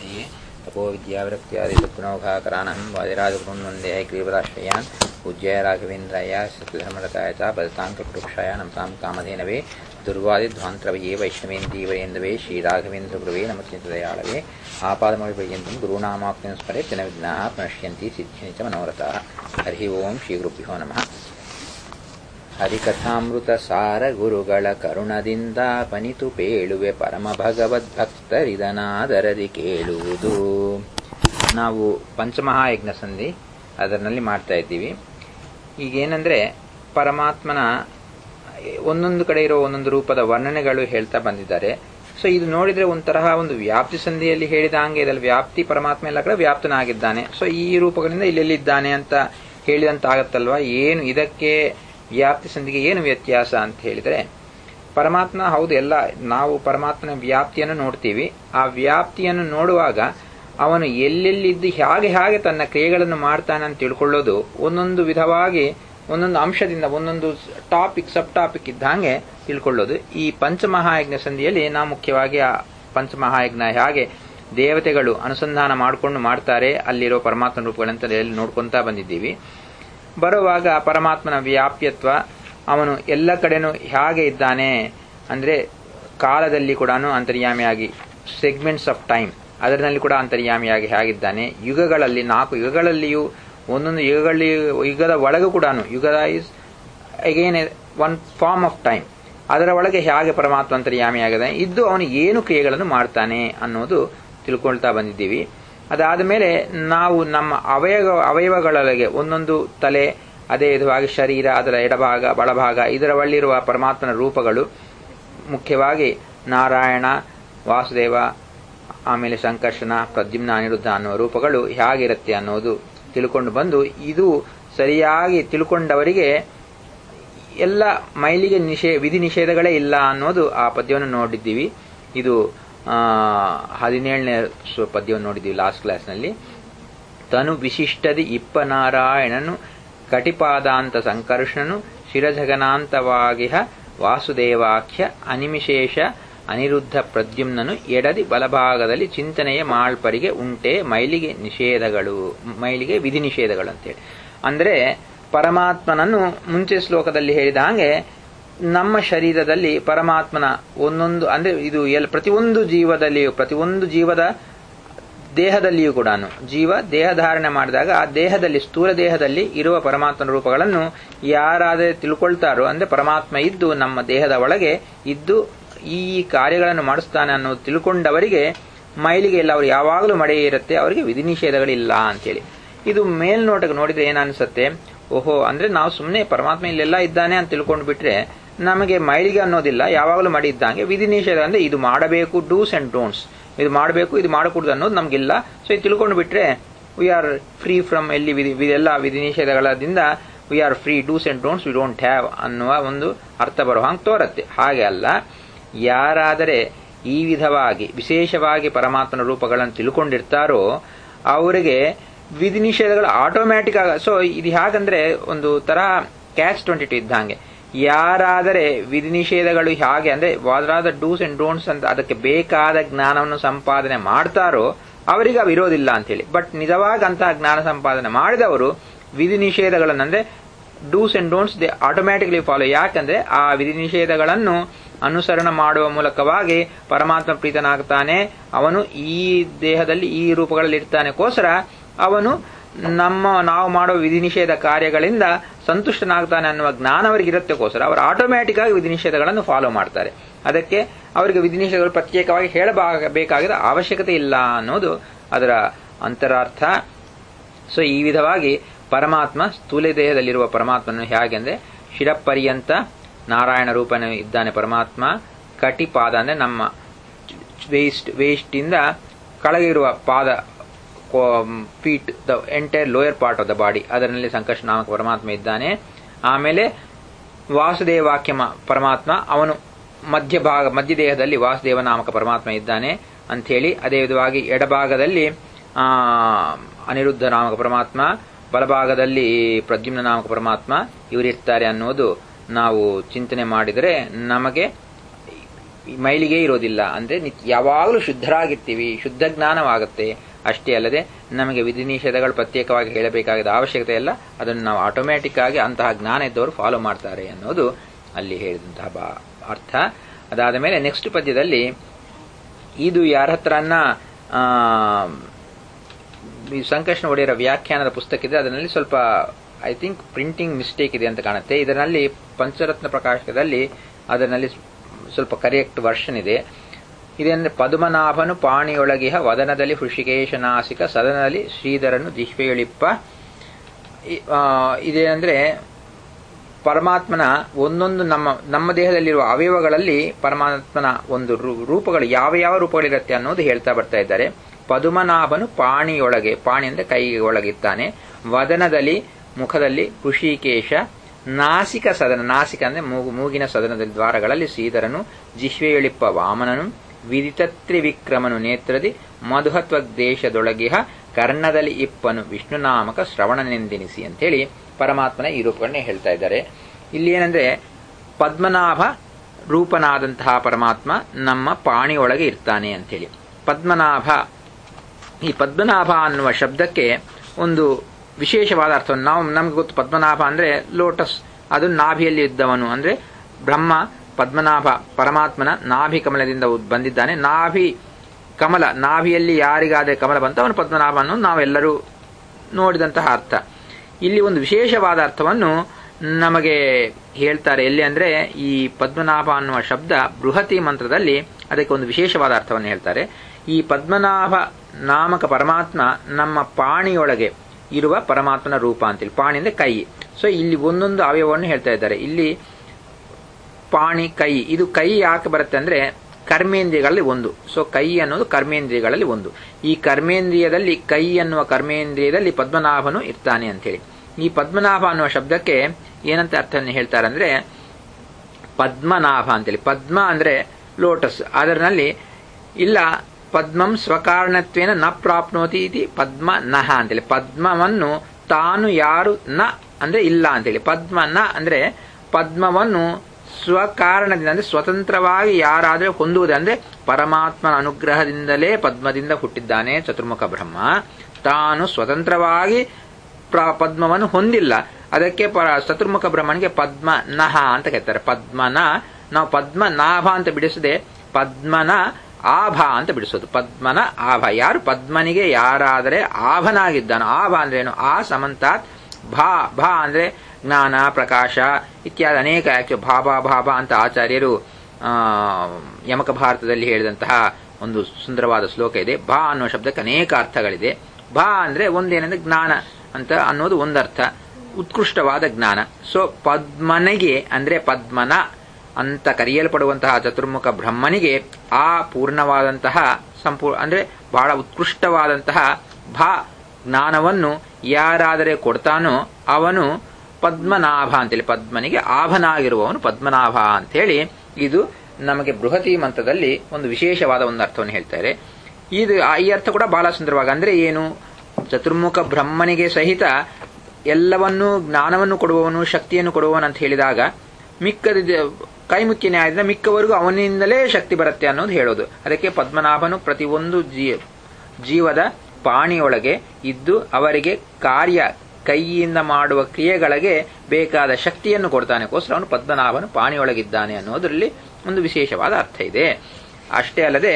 सिद्धिये तपो विद्यावृत्त्यादि सद्गुणौघाकरानहं वादिराजगुरुन् वन्दे ग्रीवराश्रयान् पूज्याय राघवेन्द्राय सत्यधर्मरताय च पदताङ्कपुरुक्षाय नमतां कामधेनवे दुर्वादिध्वान्तरवये वैष्णवेन्दीवरेन्दवे श्रीराघवेन्द्रगुरुवे नमचिन्तदयाळवे आपादमविपर्यन्तं गुरूणामाप्तिं स्मरे जनविघ्नाः प्रणश्यन्ति सिद्ध्यन्ति च मनोरथाः हरिः ओं श्रीगुरुभ्यो नमः ಹರಿಕಥಾಮೃತ ಸಾರ ಗುರುಗಳ ಕರುಣದಿಂದ ಪನಿತು ಪೇಳುವೆ ಪರಮ ಭಗವದ್ಭಕ್ತರಿದನಾದರದಿ ಕೇಳುವುದು ನಾವು ಪಂಚಮಹಾಯಜ್ಞ ಸಂಧಿ ಅದರಲ್ಲಿ ಮಾಡ್ತಾ ಇದ್ದೀವಿ ಈಗೇನೆಂದರೆ ಪರಮಾತ್ಮನ ಒಂದೊಂದು ಕಡೆ ಇರೋ ಒಂದೊಂದು ರೂಪದ ವರ್ಣನೆಗಳು ಹೇಳ್ತಾ ಬಂದಿದ್ದಾರೆ ಸೊ ಇದು ನೋಡಿದ್ರೆ ಒಂಥರಹ ಒಂದು ವ್ಯಾಪ್ತಿ ಸಂಧಿಯಲ್ಲಿ ಹೇಳಿದ ಹಂಗೆ ಇದರಲ್ಲಿ ವ್ಯಾಪ್ತಿ ಪರಮಾತ್ಮ ಎಲ್ಲ ಕಡೆ ವ್ಯಾಪ್ತನಾಗಿದ್ದಾನೆ ಸೊ ಈ ರೂಪಗಳಿಂದ ಇಲ್ಲೆಲ್ಲಿದ್ದಾನೆ ಅಂತ ಹೇಳಿದಂತಾಗತ್ತಲ್ವಾ ಏನು ಇದಕ್ಕೆ ವ್ಯಾಪ್ತಿ ಸಂಧಿಗೆ ಏನು ವ್ಯತ್ಯಾಸ ಅಂತ ಹೇಳಿದರೆ ಪರಮಾತ್ಮ ಹೌದು ಎಲ್ಲ ನಾವು ಪರಮಾತ್ಮನ ವ್ಯಾಪ್ತಿಯನ್ನು ನೋಡ್ತೀವಿ ಆ ವ್ಯಾಪ್ತಿಯನ್ನು ನೋಡುವಾಗ ಅವನು ಎಲ್ಲೆಲ್ಲಿದ್ದು ಹೇಗೆ ಹೇಗೆ ತನ್ನ ಕ್ರಿಯೆಗಳನ್ನು ಮಾಡ್ತಾನೆ ಅಂತ ತಿಳ್ಕೊಳ್ಳೋದು ಒಂದೊಂದು ವಿಧವಾಗಿ ಒಂದೊಂದು ಅಂಶದಿಂದ ಒಂದೊಂದು ಟಾಪಿಕ್ ಸಬ್ ಟಾಪಿಕ್ ಇದ್ದಂಗೆ ತಿಳ್ಕೊಳ್ಳೋದು ಈ ಪಂಚಮಹಾಯಜ್ಞ ಸಂಧಿಯಲ್ಲಿ ನಾವು ಮುಖ್ಯವಾಗಿ ಆ ಪಂಚಮಹಾಯಜ್ಞ ಹೇಗೆ ದೇವತೆಗಳು ಅನುಸಂಧಾನ ಮಾಡಿಕೊಂಡು ಮಾಡ್ತಾರೆ ಅಲ್ಲಿರೋ ಪರಮಾತ್ಮ ರೂಪಗಳಂತ ನೋಡ್ಕೊಂತಾ ಬಂದಿದ್ದೀವಿ ಬರುವಾಗ ಪರಮಾತ್ಮನ ವ್ಯಾಪ್ಯತ್ವ ಅವನು ಎಲ್ಲ ಕಡೆನೂ ಹೇಗೆ ಇದ್ದಾನೆ ಅಂದರೆ ಕಾಲದಲ್ಲಿ ಕೂಡ ಅಂತರ್ಯಾಮಿಯಾಗಿ ಸೆಗ್ಮೆಂಟ್ಸ್ ಆಫ್ ಟೈಮ್ ಅದರಲ್ಲಿ ಕೂಡ ಅಂತರ್ಯಾಮಿಯಾಗಿ ಹೇಗಿದ್ದಾನೆ ಯುಗಗಳಲ್ಲಿ ನಾಲ್ಕು ಯುಗಗಳಲ್ಲಿಯೂ ಒಂದೊಂದು ಯುಗಗಳಲ್ಲಿ ಯುಗದ ಒಳಗೂ ಕೂಡ ಯುಗದ is again one form of time ಅದರ ಒಳಗೆ ಹೇಗೆ ಪರಮಾತ್ಮ ಅಂತರ್ಯಾಮಿಯಾಗಿದೆ ಇದ್ದು ಅವನು ಏನು ಕ್ರಿಯೆಗಳನ್ನು ಮಾಡ್ತಾನೆ ಅನ್ನೋದು ತಿಳ್ಕೊಳ್ತಾ ಬಂದಿದ್ದೀವಿ ಅದಾದ ಮೇಲೆ ನಾವು ನಮ್ಮ ಅವಯವ ಅವಯವಗಳೊಳಗೆ ಒಂದೊಂದು ತಲೆ ಅದೇ ವಿಧವಾಗಿ ಶರೀರ ಅದರ ಎಡಭಾಗ ಬಲಭಾಗ ಇದರ ಒಳ್ಳಿರುವ ಪರಮಾತ್ಮನ ರೂಪಗಳು ಮುಖ್ಯವಾಗಿ ನಾರಾಯಣ ವಾಸುದೇವ ಆಮೇಲೆ ಸಂಕರ್ಷಣ ಪ್ರದ್ಯುಮ್ನ ಅನಿರುದ್ಧ ಅನ್ನುವ ರೂಪಗಳು ಹೇಗಿರುತ್ತೆ ಅನ್ನೋದು ತಿಳ್ಕೊಂಡು ಬಂದು ಇದು ಸರಿಯಾಗಿ ತಿಳ್ಕೊಂಡವರಿಗೆ ಎಲ್ಲ ಮೈಲಿಗೆ ನಿಷೇ ವಿಧಿ ನಿಷೇಧಗಳೇ ಇಲ್ಲ ಅನ್ನೋದು ಆ ಪದ್ಯವನ್ನು ನೋಡಿದ್ದೀವಿ ಇದು ಹದಿನೇಳನೇ ಪದ್ಯವನ್ನು ನೋಡಿದ್ದೀವಿ ಲಾಸ್ಟ್ ಕ್ಲಾಸ್ನಲ್ಲಿ ತನು ವಿಶಿಷ್ಟದಿ ಇಪ್ಪನಾರಾಯಣನು ಕಟಿಪಾದಾಂತ ಸಂಕರ್ಷಣನು ಶಿರಜಗನಾಂತವಾಗಿಹ ವಾಸುದೇವಾಖ್ಯ ಅನಿಮಿಶೇಷ ಅನಿರುದ್ಧ ಪ್ರದ್ಯುಮ್ನನು ಎಡದಿ ಬಲಭಾಗದಲ್ಲಿ ಚಿಂತನೆಯ ಮಾಳ್ಪರಿಗೆ ಉಂಟೆ ಮೈಲಿಗೆ ನಿಷೇಧಗಳು ಮೈಲಿಗೆ ವಿಧಿ ನಿಷೇಧಗಳು ಅಂತೇಳಿ ಅಂದರೆ ಪರಮಾತ್ಮನನ್ನು ಮುಂಚೆ ಶ್ಲೋಕದಲ್ಲಿ ಹೇಳಿದ ಹಾಗೆ ನಮ್ಮ ಶರೀರದಲ್ಲಿ ಪರಮಾತ್ಮನ ಒಂದೊಂದು ಅಂದ್ರೆ ಇದು ಎಲ್ ಪ್ರತಿಯೊಂದು ಜೀವದಲ್ಲಿಯೂ ಪ್ರತಿಯೊಂದು ಜೀವದ ದೇಹದಲ್ಲಿಯೂ ಕೂಡ ಜೀವ ದೇಹಧಾರಣೆ ಮಾಡಿದಾಗ ಆ ದೇಹದಲ್ಲಿ ಸ್ಥೂಲ ದೇಹದಲ್ಲಿ ಇರುವ ಪರಮಾತ್ಮನ ರೂಪಗಳನ್ನು ಯಾರಾದರೆ ತಿಳ್ಕೊಳ್ತಾರೋ ಅಂದ್ರೆ ಪರಮಾತ್ಮ ಇದ್ದು ನಮ್ಮ ದೇಹದ ಒಳಗೆ ಇದ್ದು ಈ ಕಾರ್ಯಗಳನ್ನು ಮಾಡಿಸ್ತಾನೆ ಅನ್ನೋದು ತಿಳ್ಕೊಂಡವರಿಗೆ ಮೈಲಿಗೆ ಇಲ್ಲ ಅವರು ಯಾವಾಗಲೂ ಮಳೆ ಇರುತ್ತೆ ಅವರಿಗೆ ವಿಧಿ ನಿಷೇಧಗಳಿಲ್ಲ ಅಂತೇಳಿ ಇದು ಮೇಲ್ನೋಟಕ್ಕೆ ನೋಡಿದ್ರೆ ಏನನ್ಸುತ್ತೆ ಓಹೋ ಅಂದ್ರೆ ನಾವು ಸುಮ್ಮನೆ ಪರಮಾತ್ಮ ಇಲ್ಲೆಲ್ಲ ಇದ್ದಾನೆ ಅಂತ ತಿಳ್ಕೊಂಡು ಬಿಟ್ರೆ ನಮಗೆ ಮೈಲಿಗೆ ಅನ್ನೋದಿಲ್ಲ ಯಾವಾಗಲೂ ಮಡಿ ಇದ್ದಂಗೆ ವಿಧಿ ನಿಷೇಧ ಅಂದ್ರೆ ಇದು ಮಾಡಬೇಕು ಡೂಸ್ ಅಂಡ್ ಡೋಂಟ್ಸ್ ಇದು ಮಾಡಬೇಕು ಇದು ಮಾಡಕೂಡದು ಅನ್ನೋದು ನಮಗಿಲ್ಲ ಸೊ ಇದು ತಿಳ್ಕೊಂಡು ಬಿಟ್ರೆ ವಿ ಆರ್ ಫ್ರೀ ಫ್ರಮ್ ಎಲ್ಲಿ ವಿಧಿ ಎಲ್ಲ ವಿಧಿ ನಿಷೇಧಗಳದಿಂದ we are free do's and don'ts we don't have ಅನ್ನುವ ಒಂದು ಅರ್ಥ ಬರೋ ಹಂಗೆ ತೋರತ್ತೆ ಹಾಗೆ ಅಲ್ಲ ಯಾರಾದರೆ ಈ ವಿಧವಾಗಿ ವಿಶೇಷವಾಗಿ ಪರಮಾತ್ಮನ ರೂಪಗಳನ್ನು ತಿಳ್ಕೊಂಡಿರ್ತಾರೋ ಅವರಿಗೆ ವಿಧಿ ನಿಷೇಧಗಳು ಆಟೋಮ್ಯಾಟಿಕ್ ಆಗ ಸೊ ಇದು ಹೇಗಂದ್ರೆ ಒಂದು ತರ ಕ್ಯಾಚ್ ಟ್ವೆಂಟಿ ಟು ಇದ್ದಂಗೆ ಯಾರಾದರೆ ವಿಧಿ ನಿಷೇಧಗಳು ಹೇಗೆ ಅಂದ್ರೆ ವಾದರಾದ ಡೂಸ್ ಅಂಡ್ ಡೋಂಟ್ಸ್ ಅಂತ ಅದಕ್ಕೆ ಬೇಕಾದ ಜ್ಞಾನವನ್ನು ಸಂಪಾದನೆ ಮಾಡ್ತಾರೋ ಅವರಿಗೆ ಅವು ಇರೋದಿಲ್ಲ ಅಂತೇಳಿ ಬಟ್ ನಿಜವಾಗಿ ಅಂತಹ ಜ್ಞಾನ ಸಂಪಾದನೆ ಮಾಡಿದವರು ವಿಧಿ ನಿಷೇಧಗಳನ್ನು ಅಂದ್ರೆ do's and don'ts they automatically follow ಯಾಕಂದ್ರೆ ಆ ವಿಧಿ ನಿಷೇಧಗಳನ್ನು ಅನುಸರಣ ಮಾಡುವ ಮೂಲಕವಾಗಿ ಪರಮಾತ್ಮ ಪ್ರೀತನಾಗ್ತಾನೆ ಅವನು ಈ ದೇಹದಲ್ಲಿ ಈ ರೂಪಗಳಲ್ಲಿ ಇರ್ತಾನೆಗೋಸ್ಕರ ಅವನು ನಮ್ಮ ನಾವು ಮಾಡುವ ವಿಧಿ ನಿಷೇಧ ಕಾರ್ಯಗಳಿಂದ ಸಂತುಷ್ಟನಾಗ್ತಾನೆ ಅನ್ನುವ ಜ್ಞಾನ ಅವರಿಗೆ ಇರುತ್ತೆಗೋಸ್ಕರ ಅವರು ಆಟೋಮ್ಯಾಟಿಕ್ ಆಗಿ ವಿಧಿ ನಿಷೇಧಗಳನ್ನು ಫಾಲೋ ಮಾಡ್ತಾರೆ ಅದಕ್ಕೆ ಅವರಿಗೆ ವಿಧಿ ನಿಷೇಧಗಳು ಪ್ರತ್ಯೇಕವಾಗಿ ಹೇಳಬೇಕಾಗಿದ ಅವಶ್ಯಕತೆ ಇಲ್ಲ ಅನ್ನೋದು ಅದರ ಅಂತರಾರ್ಥ ಸೊ ಈ ವಿಧವಾಗಿ ಪರಮಾತ್ಮ ಸ್ಥೂಲ ದೇಹದಲ್ಲಿರುವ ಪರಮಾತ್ಮನ ಹೇಗೆ ಅಂದ್ರೆ ಶಿರಪರ್ಯಂತ ನಾರಾಯಣ ರೂಪನ ಇದ್ದಾನೆ ಪರಮಾತ್ಮ ಕಟಿಪಾದ ಅಂದ್ರೆ ನಮ್ಮ ವೇಸ್ಟ್ ವೇಸ್ಟ್ ಇಂದ ಕೆಳಗಿರುವ ಪಾದ feet the entire lower part of the body ಅದರಲ್ಲಿ ಸಂಕಷ್ಟ ನಾಮಕ ಪರಮಾತ್ಮ ಇದ್ದಾನೆ ಆಮೇಲೆ ವಾಸುದೇವಾಕ್ಯ ಪರಮಾತ್ಮ ಅವನು ಮಧ್ಯಭಾಗ ಮಧ್ಯ ದೇಹದಲ್ಲಿ ವಾಸುದೇವ ನಾಮಕ ಪರಮಾತ್ಮ ಇದ್ದಾನೆ ಅಂಥೇಳಿ ಅದೇ ವಿಧವಾಗಿ ಎಡಭಾಗದಲ್ಲಿ ಆ ಅನಿರುದ್ಧ ನಾಮಕ ಪರಮಾತ್ಮ ಬಲಭಾಗದಲ್ಲಿ ಪ್ರದ್ಯುಮ್ನ ನಾಮಕ ಪರಮಾತ್ಮ ಇವರಿರ್ತಾರೆ ಅನ್ನೋದು ನಾವು ಚಿಂತನೆ ಮಾಡಿದರೆ ನಮಗೆ ಮೈಲಿಗೆ ಇರೋದಿಲ್ಲ ಅಂದ್ರೆ ನಿತ್- ಯಾವಾಗಲೂ ಶುದ್ಧರಾಗಿರ್ತೀವಿ ಶುದ್ಧ ಜ್ಞಾನವಾಗುತ್ತೆ ಅಷ್ಟೇ ಅಲ್ಲದೆ ನಮಗೆ ವಿಧಿ ನಿಷೇಧಗಳು ಪ್ರತ್ಯೇಕವಾಗಿ ಹೇಳಬೇಕಾದ ಅವಶ್ಯಕತೆ ಇಲ್ಲ ಅದನ್ನು ನಾವು ಆಟೋಮ್ಯಾಟಿಕ್ ಆಗಿ ಅಂತಹ ಜ್ಞಾನ ಇದ್ದವರು ಫಾಲೋ ಮಾಡ್ತಾರೆ ಅನ್ನೋದು ಅಲ್ಲಿ ಹೇಳಿದಂತಹ ಬಾ- ಅರ್ಥ ಅದಾದ ಮೇಲೆ ನೆಕ್ಸ್ಟ್ ಪದ್ಯದಲ್ಲಿ ಇದು ಯಾರ ಹತ್ರನ್ನ ಆ, ಈ ಸಂಕಷ್ಣ ಒಡೆಯರ ವ್ಯಾಖ್ಯಾನದ ಪುಸ್ತಕ ಇದೆ ಅದರಲ್ಲಿ ಸ್ವಲ್ಪ ಐ ಥಿಂಕ್ ಪ್ರಿಂಟಿಂಗ್ ಮಿಸ್ಟೇಕ್ ಇದೆ ಅಂತ ಕಾಣುತ್ತೆ ಇದರಲ್ಲಿ ಪಂಚರತ್ನ ಪ್ರಕಾಶಕದಲ್ಲಿ ಅದರಲ್ಲಿ ಸ್ವಲ್ಪ ಕರೆಕ್ಟ್ ವರ್ಷನ್ ಇದೆ ಇದೇಂದ್ರೆ ಪದ್ಮನಾಭನು ಪಾಣಿಯೊಳಗಿಹ ವದನದಲ್ಲಿ ಹೃಷಿಕೇಶನಾಸಿಕ ಸದನದಲ್ಲಿ ಶ್ರೀಧರನು ಜಿಹ್ವೆಯೊಳಿಪ್ಪ ಈ- ಆ, ಇದೇನಂದ್ರೆ ಪರಮಾತ್ಮನ ಒಂದೊಂದು ನಮ್ಮ ನಮ್ಮ ದೇಹದಲ್ಲಿರುವ ಅವಯವಗಳಲ್ಲಿ ಪರಮಾತ್ಮನ ಒಂದು ರೂ- ರೂಪಗಳು ಯಾವ ಯಾವ ರೂಪಗಳಿರುತ್ತೆ ಅನ್ನೋದು ಹೇಳ್ತಾ ಬರ್ತಾ ಇದ್ದಾರೆ ಪದುಮನಾಭನು ಪಾಣಿಯೊಳಗೆ ಪಾಣಿ ಅಂದ್ರೆ ಕೈಗೆ ಒಳಗಿದ್ದಾನೆ ವದನದಲ್ಲಿ ಮುಖದಲ್ಲಿ ಋಷಿಕೇಶ ನಾಸಿಕ ಸದನ ನಾಸಿಕ ಅಂದ್ರೆ ಮೂಗು ಮೂಗಿನ ಸದನದಲ್ಲಿ ದ್ವಾರಗಳಲ್ಲಿ ಶ್ರೀಧರನು ಜಿಹ್ವೆಯೊಳಿಪ್ಪ ವಾಮನನು ವಿದಿತತ್ರಿ ವಿಕ್ರಮನು ನೇತ್ರದಿ ಮಧುಹತ್ವ ದೇಶದೊಳಗಿಹ ಕರ್ಣದಲ್ಲಿ ಇಪ್ಪನು ವಿಷ್ಣುನಾಮಕ ಶ್ರವಣನೆಂದೆನಿಸಿ ಅಂತೇಳಿ ಪರಮಾತ್ಮನ ಈ ರೂಪಗಳನ್ನೇ ಹೇಳ್ತಾ ಇದ್ದಾರೆ ಇಲ್ಲಿ ಏನಂದ್ರೆ ಪದ್ಮನಾಭ ರೂಪನಾದಂತಹ ಪರಮಾತ್ಮ ನಮ್ಮ ಪಾಣಿಯೊಳಗೆ ಇರ್ತಾನೆ ಅಂತೇಳಿ ಪದ್ಮನಾಭ ಈ ಪದ್ಮನಾಭ ಅನ್ನುವ ಶಬ್ದಕ್ಕೆ ಒಂದು ವಿಶೇಷವಾದ ಅರ್ಥವನ್ನು ನಾವು ನಮ್ಗೆ ಗೊತ್ತು ಪದ್ಮನಾಭ ಅಂದ್ರೆ ಲೋಟಸ್ ಅದು ನಾಭಿಯಲ್ಲಿ ಇದ್ದವನು ಅಂದ್ರೆ ಬ್ರಹ್ಮ ಪದ್ಮನಾಭ ಪರಮಾತ್ಮನ ನಾಭಿ ಕಮಲದಿಂದ ಉದ್- ಬಂದಿದ್ದಾನೆ ನಾಭಿ ಕಮಲ ನಾಭಿಯಲ್ಲಿ ಯಾರಿಗಾದ ಕಮಲ ಬಂತ ಅವನು ಪದ್ಮನಾಭ ಅನ್ನೋದು ನಾವೆಲ್ಲರೂ ನೋಡಿದಂತಹ ಅರ್ಥ ಇಲ್ಲಿ ಒಂದು ವಿಶೇಷವಾದ ಅರ್ಥವನ್ನು ನಮಗೆ ಹೇಳ್ತಾರೆ ಎಲ್ಲಿ ಅಂದ್ರೆ ಈ ಪದ್ಮನಾಭ ಅನ್ನುವ ಶಬ್ದ ಬೃಹತಿ ಮಂತ್ರದಲ್ಲಿ ಅದಕ್ಕೆ ಒಂದು ವಿಶೇಷವಾದ ಅರ್ಥವನ್ನು ಹೇಳ್ತಾರೆ ಈ ಪದ್ಮನಾಭ ನಾಮಕ ಪರಮಾತ್ಮ ನಮ್ಮ ಪಾಣಿಯೊಳಗೆ ಇರುವ ಪರಮಾತ್ಮನ ರೂಪ ಅಂತೇಳಿ ಪಾಣಿ ಅಂದ್ರೆ ಕೈ ಸೊ ಇಲ್ಲಿ ಒಂದೊಂದು ಅವಯವವನ್ನು ಹೇಳ್ತಾ ಇದ್ದಾರೆ ಇಲ್ಲಿ ಪಾಣಿ ಕೈ ಇದು ಕೈ ಯಾಕೆ ಬರುತ್ತೆ ಅಂದ್ರೆ ಕರ್ಮೇಂದ್ರಿಯಗಳಲ್ಲಿ ಒಂದು ಸೊ ಕೈ ಅನ್ನೋದು ಕರ್ಮೇಂದ್ರಿಯಗಳಲ್ಲಿ ಒಂದು ಈ ಕರ್ಮೇಂದ್ರಿಯದಲ್ಲಿ ಕೈ ಅನ್ನುವ ಕರ್ಮೇಂದ್ರಿಯದಲ್ಲಿ ಪದ್ಮನಾಭನು ಇರ್ತಾನೆ ಅಂತೇಳಿ ಈ ಪದ್ಮನಾಭ ಅನ್ನುವ ಶಬ್ದಕ್ಕೆ ಏನಂತ ಅರ್ಥವನ್ನು ಹೇಳ್ತಾರೆ ಅಂದ್ರೆ ಪದ್ಮನಾಭ ಅಂತೇಳಿ ಪದ್ಮ ಅಂದ್ರೆ ಲೋಟಸ್ ಅದರಲ್ಲಿ ಇಲ್ಲ ಪದ್ಮಂ ಸ್ವಕಾರಣತ್ವೇನ ನ ಪ್ರಾಪ್ನೋತಿ ಇತಿ ಪದ್ಮ ನಹ ಅಂತೇಳಿ ಪದ್ಮವನ್ನು ತಾನು ಯಾರು ನ ಅಂದ್ರೆ ಇಲ್ಲ ಅಂತೇಳಿ ಪದ್ಮ ನ ಅಂದ್ರೆ ಪದ್ಮವನ್ನು ಸ್ವಕಾರಣದಿಂದ ಅಂದ್ರೆ ಸ್ವತಂತ್ರವಾಗಿ ಯಾರಾದ್ರೆ ಹೊಂದುವುದು ಅಂದ್ರೆ ಪರಮಾತ್ಮನ ಅನುಗ್ರಹದಿಂದಲೇ ಪದ್ಮದಿಂದ ಹುಟ್ಟಿದ್ದಾನೆ ಚತುರ್ಮುಖ ಬ್ರಹ್ಮ ತಾನು ಸ್ವತಂತ್ರವಾಗಿ ಪ್ರ- ಪದ್ಮವನ್ನು ಹೊಂದಿಲ್ಲ ಅದಕ್ಕೆ ಪ- ಚತುರ್ಮುಖ ಬ್ರಹ್ಮನಿಗೆ ಪದ್ಮ ನಹ ಅಂತ ಕರೀತಾರೆ ಪದ್ಮನ ನಾವು ಪದ್ಮ ನಾಭ ಅಂತ ಬಿಡಿಸದೆ ಪದ್ಮನ ಆಭ ಅಂತ ಬಿಡಿಸೋದು ಪದ್ಮನ ಆಭ ಯಾರು ಪದ್ಮನಿಗೆ ಯಾರಾದರೆ ಆಭನಾಗಿದ್ದಾನೋ ಆಭ ಅಂದ್ರೆ ಏನು ಆ ಸಮಂತಾತ್ ಭಾ ಭಾ ಅಂದ್ರೆ ಜ್ಞಾನ ಪ್ರಕಾಶ ಇತ್ಯಾದಿ ಅನೇಕ ಆಕ್ಚು ಭಾಬಾ ಭಾಬಾ ಅಂತ ಆಚಾರ್ಯರು ಆ, ಯಮಕ ಭಾರತದಲ್ಲಿ ಹೇಳಿದಂತಹ ಒಂದು ಸುಂದರವಾದ ಶ್ಲೋಕ ಇದೆ ಭಾ ಅನ್ನುವ ಶಬ್ದಕ್ಕೆ ಅನೇಕ ಅರ್ಥಗಳಿದೆ ಭಾ ಅಂದ್ರೆ ಒಂದೇನೆಂದ್ರೆ ಜ್ಞಾನ ಅಂತ ಅನ್ನೋದು ಒಂದರ್ಥ ಉತ್ಕೃಷ್ಟವಾದ ಜ್ಞಾನ ಸೊ ಪದ್ಮನಿಗೆ ಅಂದ್ರೆ ಪದ್ಮನ ಅಂತ ಕರೆಯಲ್ಪಡುವಂತಹ ಚತುರ್ಮುಖ ಬ್ರಹ್ಮನಿಗೆ ಆ ಪೂರ್ಣವಾದಂತಹ ಸಂಪೂರ್ಣ ಅಂದ್ರೆ ಬಹಳ ಉತ್ಕೃಷ್ಟವಾದಂತಹ ಭಾ ಜ್ಞಾನವನ್ನು ಯಾರಾದರೆ ಕೊಡ್ತಾನೋ ಅವನು ಪದ್ಮನಾಭ ಅಂತೇಳಿ ಪದ್ಮನಿಗೆ ಆಭನಾಗಿರುವವನು ಪದ್ಮನಾಭ ಅಂತೇಳಿ ಇದು ನಮಗೆ ಬೃಹತಿ ಮಂತ್ರದಲ್ಲಿ ಒಂದು ವಿಶೇಷವಾದ ಒಂದು ಅರ್ಥವನ್ನು ಹೇಳ್ತಾರೆ ಇದು ಆ- ಈ ಅರ್ಥ ಕೂಡ ಬಹಳ ಸುಂದರವಾಗಿ ಅಂದ್ರೆ ಏನು ಚತುರ್ಮುಖ ಬ್ರಹ್ಮನಿಗೆ ಸಹಿತ ಎಲ್ಲವನ್ನೂ ಜ್ಞಾನವನ್ನು ಕೊಡುವವನು ಶಕ್ತಿಯನ್ನು ಕೊಡುವವನು ಅಂತ ಹೇಳಿದಾಗ ಮಿಕ್ಕದ ಕೈಮುಖ್ಯ ನ್ಯಾಯದಿಂದ ಮಿಕ್ಕವರೆಗೂ ಅವನಿಂದಲೇ ಶಕ್ತಿ ಬರುತ್ತೆ ಅನ್ನೋದು ಹೇಳೋದು ಅದಕ್ಕೆ ಪದ್ಮನಾಭನು ಪ್ರತಿಯೊಂದು ಜೀ ಜೀವದ ಪಾಣಿಯೊಳಗೆ ಇದ್ದು ಅವರಿಗೆ ಕಾರ್ಯ ಕೈಯಿಂದ ಮಾಡುವ ಕ್ರಿಯೆಗಳಿಗೆ ಬೇಕಾದ ಶಕ್ತಿಯನ್ನು ಕೊಡ್ತಾನೆಗೋಸ್ಕರ ಅವನು ಪದ್ಮನಾಭನು ಪಾಣಿಯೊಳಗಿದ್ದಾನೆ ಅನ್ನೋದರಲ್ಲಿ ಒಂದು ವಿಶೇಷವಾದ ಅರ್ಥ ಇದೆ ಅಷ್ಟೇ ಅಲ್ಲದೆ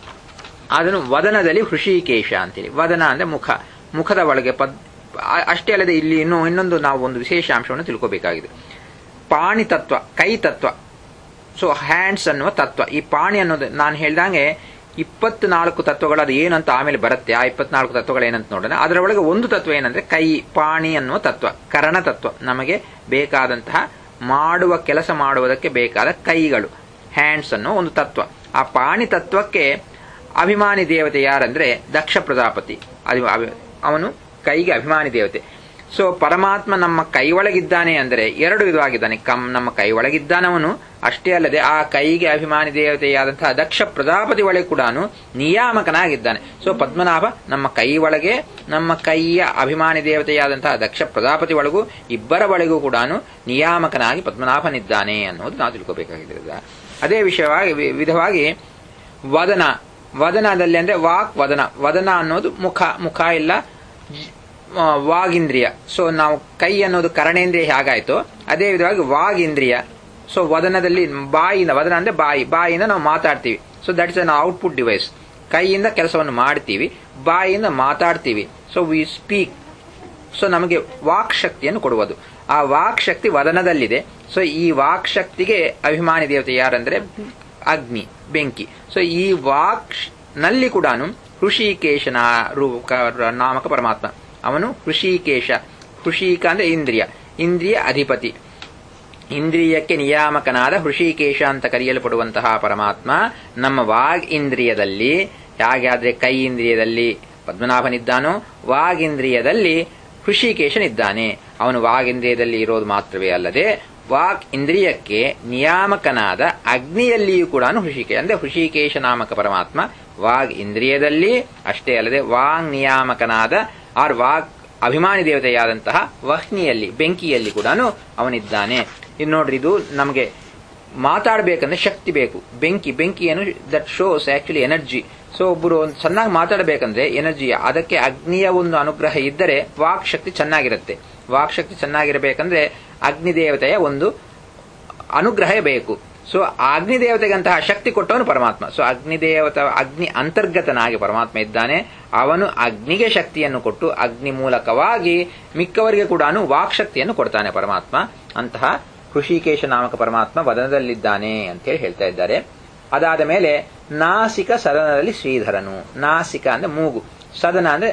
ಅದನ್ನು ವದನದಲ್ಲಿ ಹೃಷಿಕೇಶ ಅಂತೇಳಿ ವದನ ಅಂದ್ರೆ ಮುಖ ಮುಖದ ಒಳಗೆ ಪದ್ ಆ- ಅಷ್ಟೇ ಅಲ್ಲದೆ ಇಲ್ಲಿ ಇನ್ನು ಇನ್ನೊಂದು ನಾವು ಒಂದು ವಿಶೇಷ ಅಂಶವನ್ನು ತಿಳ್ಕೋಬೇಕಾಗಿದೆ ಪಾಣಿ ತತ್ವ ಕೈ ತತ್ವ ಸೊ ಹ್ಯಾಂಡ್ಸ್ ಅನ್ನುವ ತತ್ವ ಈ ಪಾಣಿ ಅನ್ನೋದು ನಾನು ಹೇಳ್ದಂಗೆ ಇಪ್ಪತ್ನಾಲ್ಕು ತತ್ವಗಳು ಅದು ಏನಂತ ಆಮೇಲೆ ಬರುತ್ತೆ ಆ ಇಪ್ಪತ್ನಾಲ್ಕು ತತ್ವಗಳು ಏನಂತ ನೋಡೋಣ ಅದರೊಳಗೆ ಒಂದು ತತ್ವ ಏನಂದ್ರೆ ಕೈ ಪಾಣಿ ಅನ್ನುವ ತತ್ವ ಕರಣ ತತ್ವ ನಮಗೆ ಬೇಕಾದಂತಹ ಮಾಡುವ ಕೆಲಸ ಮಾಡುವುದಕ್ಕೆ ಬೇಕಾದ ಕೈಗಳು ಹ್ಯಾಂಡ್ಸ್ ಅನ್ನೋ ಒಂದು ತತ್ವ ಆ ಪಾಣಿ ತತ್ವಕ್ಕೆ ಅಭಿಮಾನಿ ದೇವತೆ ಯಾರಂದ್ರೆ ದಕ್ಷ ಪ್ರಜಾಪತಿ ಅದು ಅಭಿ- ಅವನು ಕೈಗೆ ಅಭಿಮಾನಿ ದೇವತೆ ಸೊ ಪರಮಾತ್ಮ ನಮ್ಮ ಕೈ ಒಳಗಿದ್ದಾನೆ ಅಂದರೆ ಎರಡು ವಿಧವಾಗಿದ್ದಾನೆ ಕಮ್ ನಮ್ಮ ಕೈ ಒಳಗಿದ್ದಾನವನು ಅಷ್ಟೇ ಅಲ್ಲದೆ ಆ ಕೈಗೆ ಅಭಿಮಾನಿ ದೇವತೆಯಾದಂತಹ ದಕ್ಷ ಪ್ರಜಾಪತಿ ಒಳಗೆ ಕೂಡ ನಿಯಾಮಕನಾಗಿದ್ದಾನೆ ಸೊ ಪದ್ಮನಾಭ ನಮ್ಮ ಕೈ ಒಳಗೆ ನಮ್ಮ ಕೈಯ ಅಭಿಮಾನಿ ದೇವತೆಯಾದಂತಹ ದಕ್ಷ ಪ್ರಜಾಪತಿ ಒಳಗೂ ಇಬ್ಬರ ಒಳಗೂ ಕೂಡ ನಿಯಾಮಕನಾಗಿ ಪದ್ಮನಾಭನಿದ್ದಾನೆ ಅನ್ನೋದು ನಾವು ತಿಳ್ಕೋಬೇಕಾಗಿದೆ ಅದೇ ವಿಷಯವಾಗಿ ವಿ- ವಿಧವಾಗಿ ವದನ ವದನದಲ್ಲಿ ಅಂದ್ರೆ ವಾಕ್ ವದನ ವದನ ಅನ್ನೋದು ಮುಖ ಮುಖ ಇಲ್ಲ ಜ್- ಆ, ವಾಗೀಂದ್ರಿಯ ಸೊ ನಾವು ಕೈ ಅನ್ನೋದು ಕರಣೇಂದ್ರಿಯ ಹೇಗಾಯ್ತು ಅದೇ ವಿಧವಾಗಿ ವಾಗೀಂದ್ರಿಯ ಸೊ ವದನದಲ್ಲಿ ಬಾಯಿಯಿಂದ ವದನ ಅಂದ್ರೆ ಬಾಯಿ ಬಾಯಿಯಿಂದ ನಾವು ಮಾತಾಡ್ತೀವಿ so that is an output device ಕೈಯಿಂದ ಕೆಲಸವನ್ನು ಮಾಡ್ತೀವಿ ಬಾಯಿಯಿಂದ ಮಾತಾಡ್ತೀವಿ ಸೊ ವಿ ಸ್ಪೀಕ್ ಸೊ ನಮಗೆ ವಾಕ್ ಶಕ್ತಿಯನ್ನು ಕೊಡುವುದು ಆ ವಾಕ್ ಶಕ್ತಿ ವದನದಲ್ಲಿದೆ ಸೊ ಈ ವಾಕ್ ಶಕ್ತಿಗೆ ಅಭಿಮಾನಿ ದೇವತೆ ಯಾರಂದ್ರೆ ಅಗ್ನಿ ಬೆಂಕಿ ಸೊ ಈ ವಾಕ್ ಶ್- ನಲ್ಲಿ ಕೂಡ ಹೃಷಿಕೇಶನ ರೂಪ ನಾಮಕ ಪರಮಾತ್ಮ ಅವನು ಹೃಷಿಕೇಶ ಹೃಷಿಕ ಅಂದ್ರೆ ಇಂದ್ರಿಯ ಇಂದ್ರಿಯ ಅಧಿಪತಿ ಇಂದ್ರಿಯಕ್ಕೆ ನಿಯಾಮಕನಾದ ಹೃಷಿಕೇಶ ಅಂತ ಕರೆಯಲ್ಪಡುವಂತಹ ಪರಮಾತ್ಮ ನಮ್ಮ ವಾಗ್ ಇಂದ್ರಿಯದಲ್ಲಿ ಹೇಗಾದ್ರೆ ಕೈ ಇಂದ್ರಿಯದಲ್ಲಿ ಪದ್ಮನಾಭನಿದ್ದಾನೋ ವಾಗೀಂದ್ರಿಯದಲ್ಲಿ ಹೃಷಿಕೇಶನಿದ್ದಾನೆ ಅವನು ವಾಗೀಂದ್ರಿಯದಲ್ಲಿ ಇರೋದು ಮಾತ್ರವೇ ಅಲ್ಲದೆ ವಾಕ್ ಇಂದ್ರಿಯಕ್ಕೆ ನಿಯಾಮಕನಾದ ಅಗ್ನಿಯಲ್ಲಿಯೂ ಕೂಡ ಹೃಷಿಕೇಶ ಅಂದ್ರೆ ಹೃಷಿಕೇಶ ನಾಮಕ ಪರಮಾತ್ಮ ವಾಗ್ ಇಂದ್ರಿಯದಲ್ಲಿ ಅಷ್ಟೇ ಅಲ್ಲದೆ ವಾಗ್ ನಿಯಾಮಕನಾದ ಆರ್ ವಾಗ್ ಅಭಿಮಾನಿ ದೇವತೆಯಾದಂತಹ ವಹ್ನಿಯಲ್ಲಿ ಬೆಂಕಿಯಲ್ಲಿ ಕೂಡ ಅವನಿದ್ದಾನೆ ಇದು ನೋಡ್ರಿ ಇದು ನಮಗೆ ಮಾತಾಡಬೇಕಂದ್ರೆ ಶಕ್ತಿ ಬೇಕು ಬೆಂಕಿ ಬೆಂಕಿಯನ್ನು that shows actually energy so ಒಬ್ಬರು ಒಂದು ಚೆನ್ನಾಗಿ ಮಾತಾಡಬೇಕಂದ್ರೆ ಎನರ್ಜಿ ಅದಕ್ಕೆ ಅಗ್ನಿಯ ಒಂದು ಅನುಗ್ರಹ ಇದ್ದರೆ ವಾಕ್ ಶಕ್ತಿ ಚೆನ್ನಾಗಿರುತ್ತೆ ವಾಕ್ ಶಕ್ತಿ ಚೆನ್ನಾಗಿರಬೇಕಂದ್ರೆ ಅಗ್ನಿ ದೇವತೆಯ ಒಂದು ಅನುಗ್ರಹ ಬೇಕು ಸೊ ಅಗ್ನಿ ದೇವತೆಗಂತಹ ಶಕ್ತಿ ಕೊಟ್ಟವನು ಪರಮಾತ್ಮ ಸೊ ಅಗ್ನಿ ದೇವತ ಅಗ್ನಿ ಅಂತರ್ಗತನಾಗಿ ಪರಮಾತ್ಮ ಇದ್ದಾನೆ ಅವನು ಅಗ್ನಿಗೆ ಶಕ್ತಿಯನ್ನು ಕೊಟ್ಟು ಅಗ್ನಿ ಮೂಲಕವಾಗಿ ಮಿಕ್ಕವರಿಗೆ ಕೂಡ ವಾಕ್ ಶಕ್ತಿಯನ್ನು ಕೊಡ್ತಾನೆ ಪರಮಾತ್ಮ ಅಂತಹ ಹೃಷಿಕೇಶ ನಾಮಕ ಪರಮಾತ್ಮ ವದನದಲ್ಲಿದ್ದಾನೆ ಅಂತೇಳಿ ಹೇಳ್ತಾ ಇದ್ದಾರೆ ಅದಾದ ಮೇಲೆ ನಾಸಿಕ ಸದನದಲ್ಲಿ ಶ್ರೀಧರನು ನಾಸಿಕ ಅಂದ್ರೆ ಮೂಗು ಸದನ ಅಂದ್ರೆ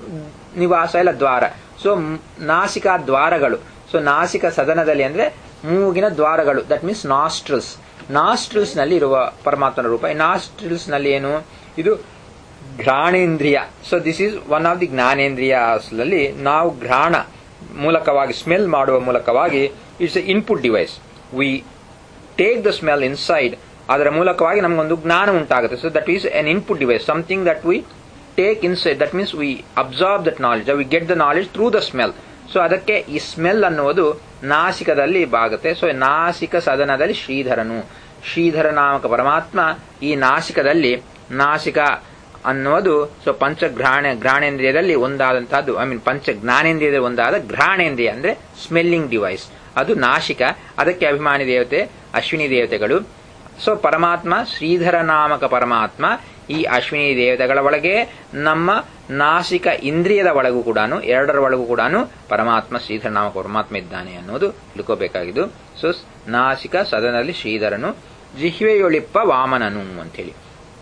ನಿವಾಸ ಇಲ್ಲ ದ್ವಾರ ಸೊ ನಾಸಿಕ ದ್ವಾರಗಳು ಸೊ ನಾಸಿಕ ಸದನದಲ್ಲಿ ಅಂದ್ರೆ ಮೂಗಿನ ದ್ವಾರಗಳು ದಟ್ ಮೀನ್ಸ್ ನಾಸ್ಟ್ರಲ್ಸ್ ನಾಸ್ಟ್ರಲ್ಸ್ ನಲ್ಲಿ ಇರುವ ಪರಮಾತ್ಮನ ರೂಪ ನಾಸ್ಟ್ರಲ್ಸ್ ನಲ್ಲಿ ಏನು ಇದು ಘ್ರಾಣೇಂದ್ರಿಯ so this is one of the ಜ್ಞಾನೇಂದ್ರಿಯಲ್ಲಿ ನಾವು ಘ್ರಾಣ ಮೂಲಕವಾಗಿ ಸ್ಮೆಲ್ ಮಾಡುವ ಮೂಲಕವಾಗಿ it's a input device we take the smell inside ಅದರ ಮೂಲಕವಾಗಿ ನಮಗೊಂದು ಜ್ಞಾನ ಉಂಟಾಗುತ್ತೆ so that is an input device something that we take inside that means we absorb that knowledge we get the knowledge through the smell so ಅದಕ್ಕೆ ಈ smell ಅನ್ನುವುದು ನಾಸಿಕದಲ್ಲಿ ಬಾಗುತ್ತೆ so ನಾಸಿಕ ಸದನದಲ್ಲಿ ಶ್ರೀಧರನು ಶ್ರೀಧರ ನಾಮಕ ಪರಮಾತ್ಮ ಈ ನಾಸಿಕದಲ್ಲಿ ನಾಸಿಕ ಅನ್ನುವುದು ಸೊ ಪಂಚಘ್ರಾಣ ಘ್ರಾಣೇಂದ್ರಿಯದಲ್ಲಿ ಒಂದಾದಂತಹದ್ದು ಐ ಮೀನ್ ಪಂಚ ಜ್ಞಾನೇಂದ್ರಿಯದಲ್ಲಿ ಒಂದಾದ ಘ್ರಾಣೇಂದ್ರಿಯ ಅಂದ್ರೆ ಸ್ಮೆಲ್ಲಿಂಗ್ ಡಿವೈಸ್ ಅದು ನಾಶಿಕ ಅದಕ್ಕೆ ಅಭಿಮಾನಿ ದೇವತೆ ಅಶ್ವಿನಿ ದೇವತೆಗಳು ಸೊ ಪರಮಾತ್ಮ ಶ್ರೀಧರ ನಾಮಕ ಪರಮಾತ್ಮ ಈ ಅಶ್ವಿನಿ ದೇವತೆಗಳ ಒಳಗೆ ನಮ್ಮ ನಾಸಿಕ ಇಂದ್ರಿಯದ ಒಳಗೂ ಕೂಡ ಎರಡರ ಒಳಗೂ ಕೂಡ ಪರಮಾತ್ಮ ಶ್ರೀಧರ ನಾಮಕ ಪರಮಾತ್ಮ ಇದ್ದಾನೆ ಅನ್ನೋದು ತಿಳ್ಕೋಬೇಕಾಗಿದ್ದು ಸೊ ನಾಸಿಕ ಸದನಲ್ಲಿ ಶ್ರೀಧರನು ಜಿಹ್ವೆಯೊಳಿಪ್ಪ ವಾಮನನು ಅಂತೇಳಿ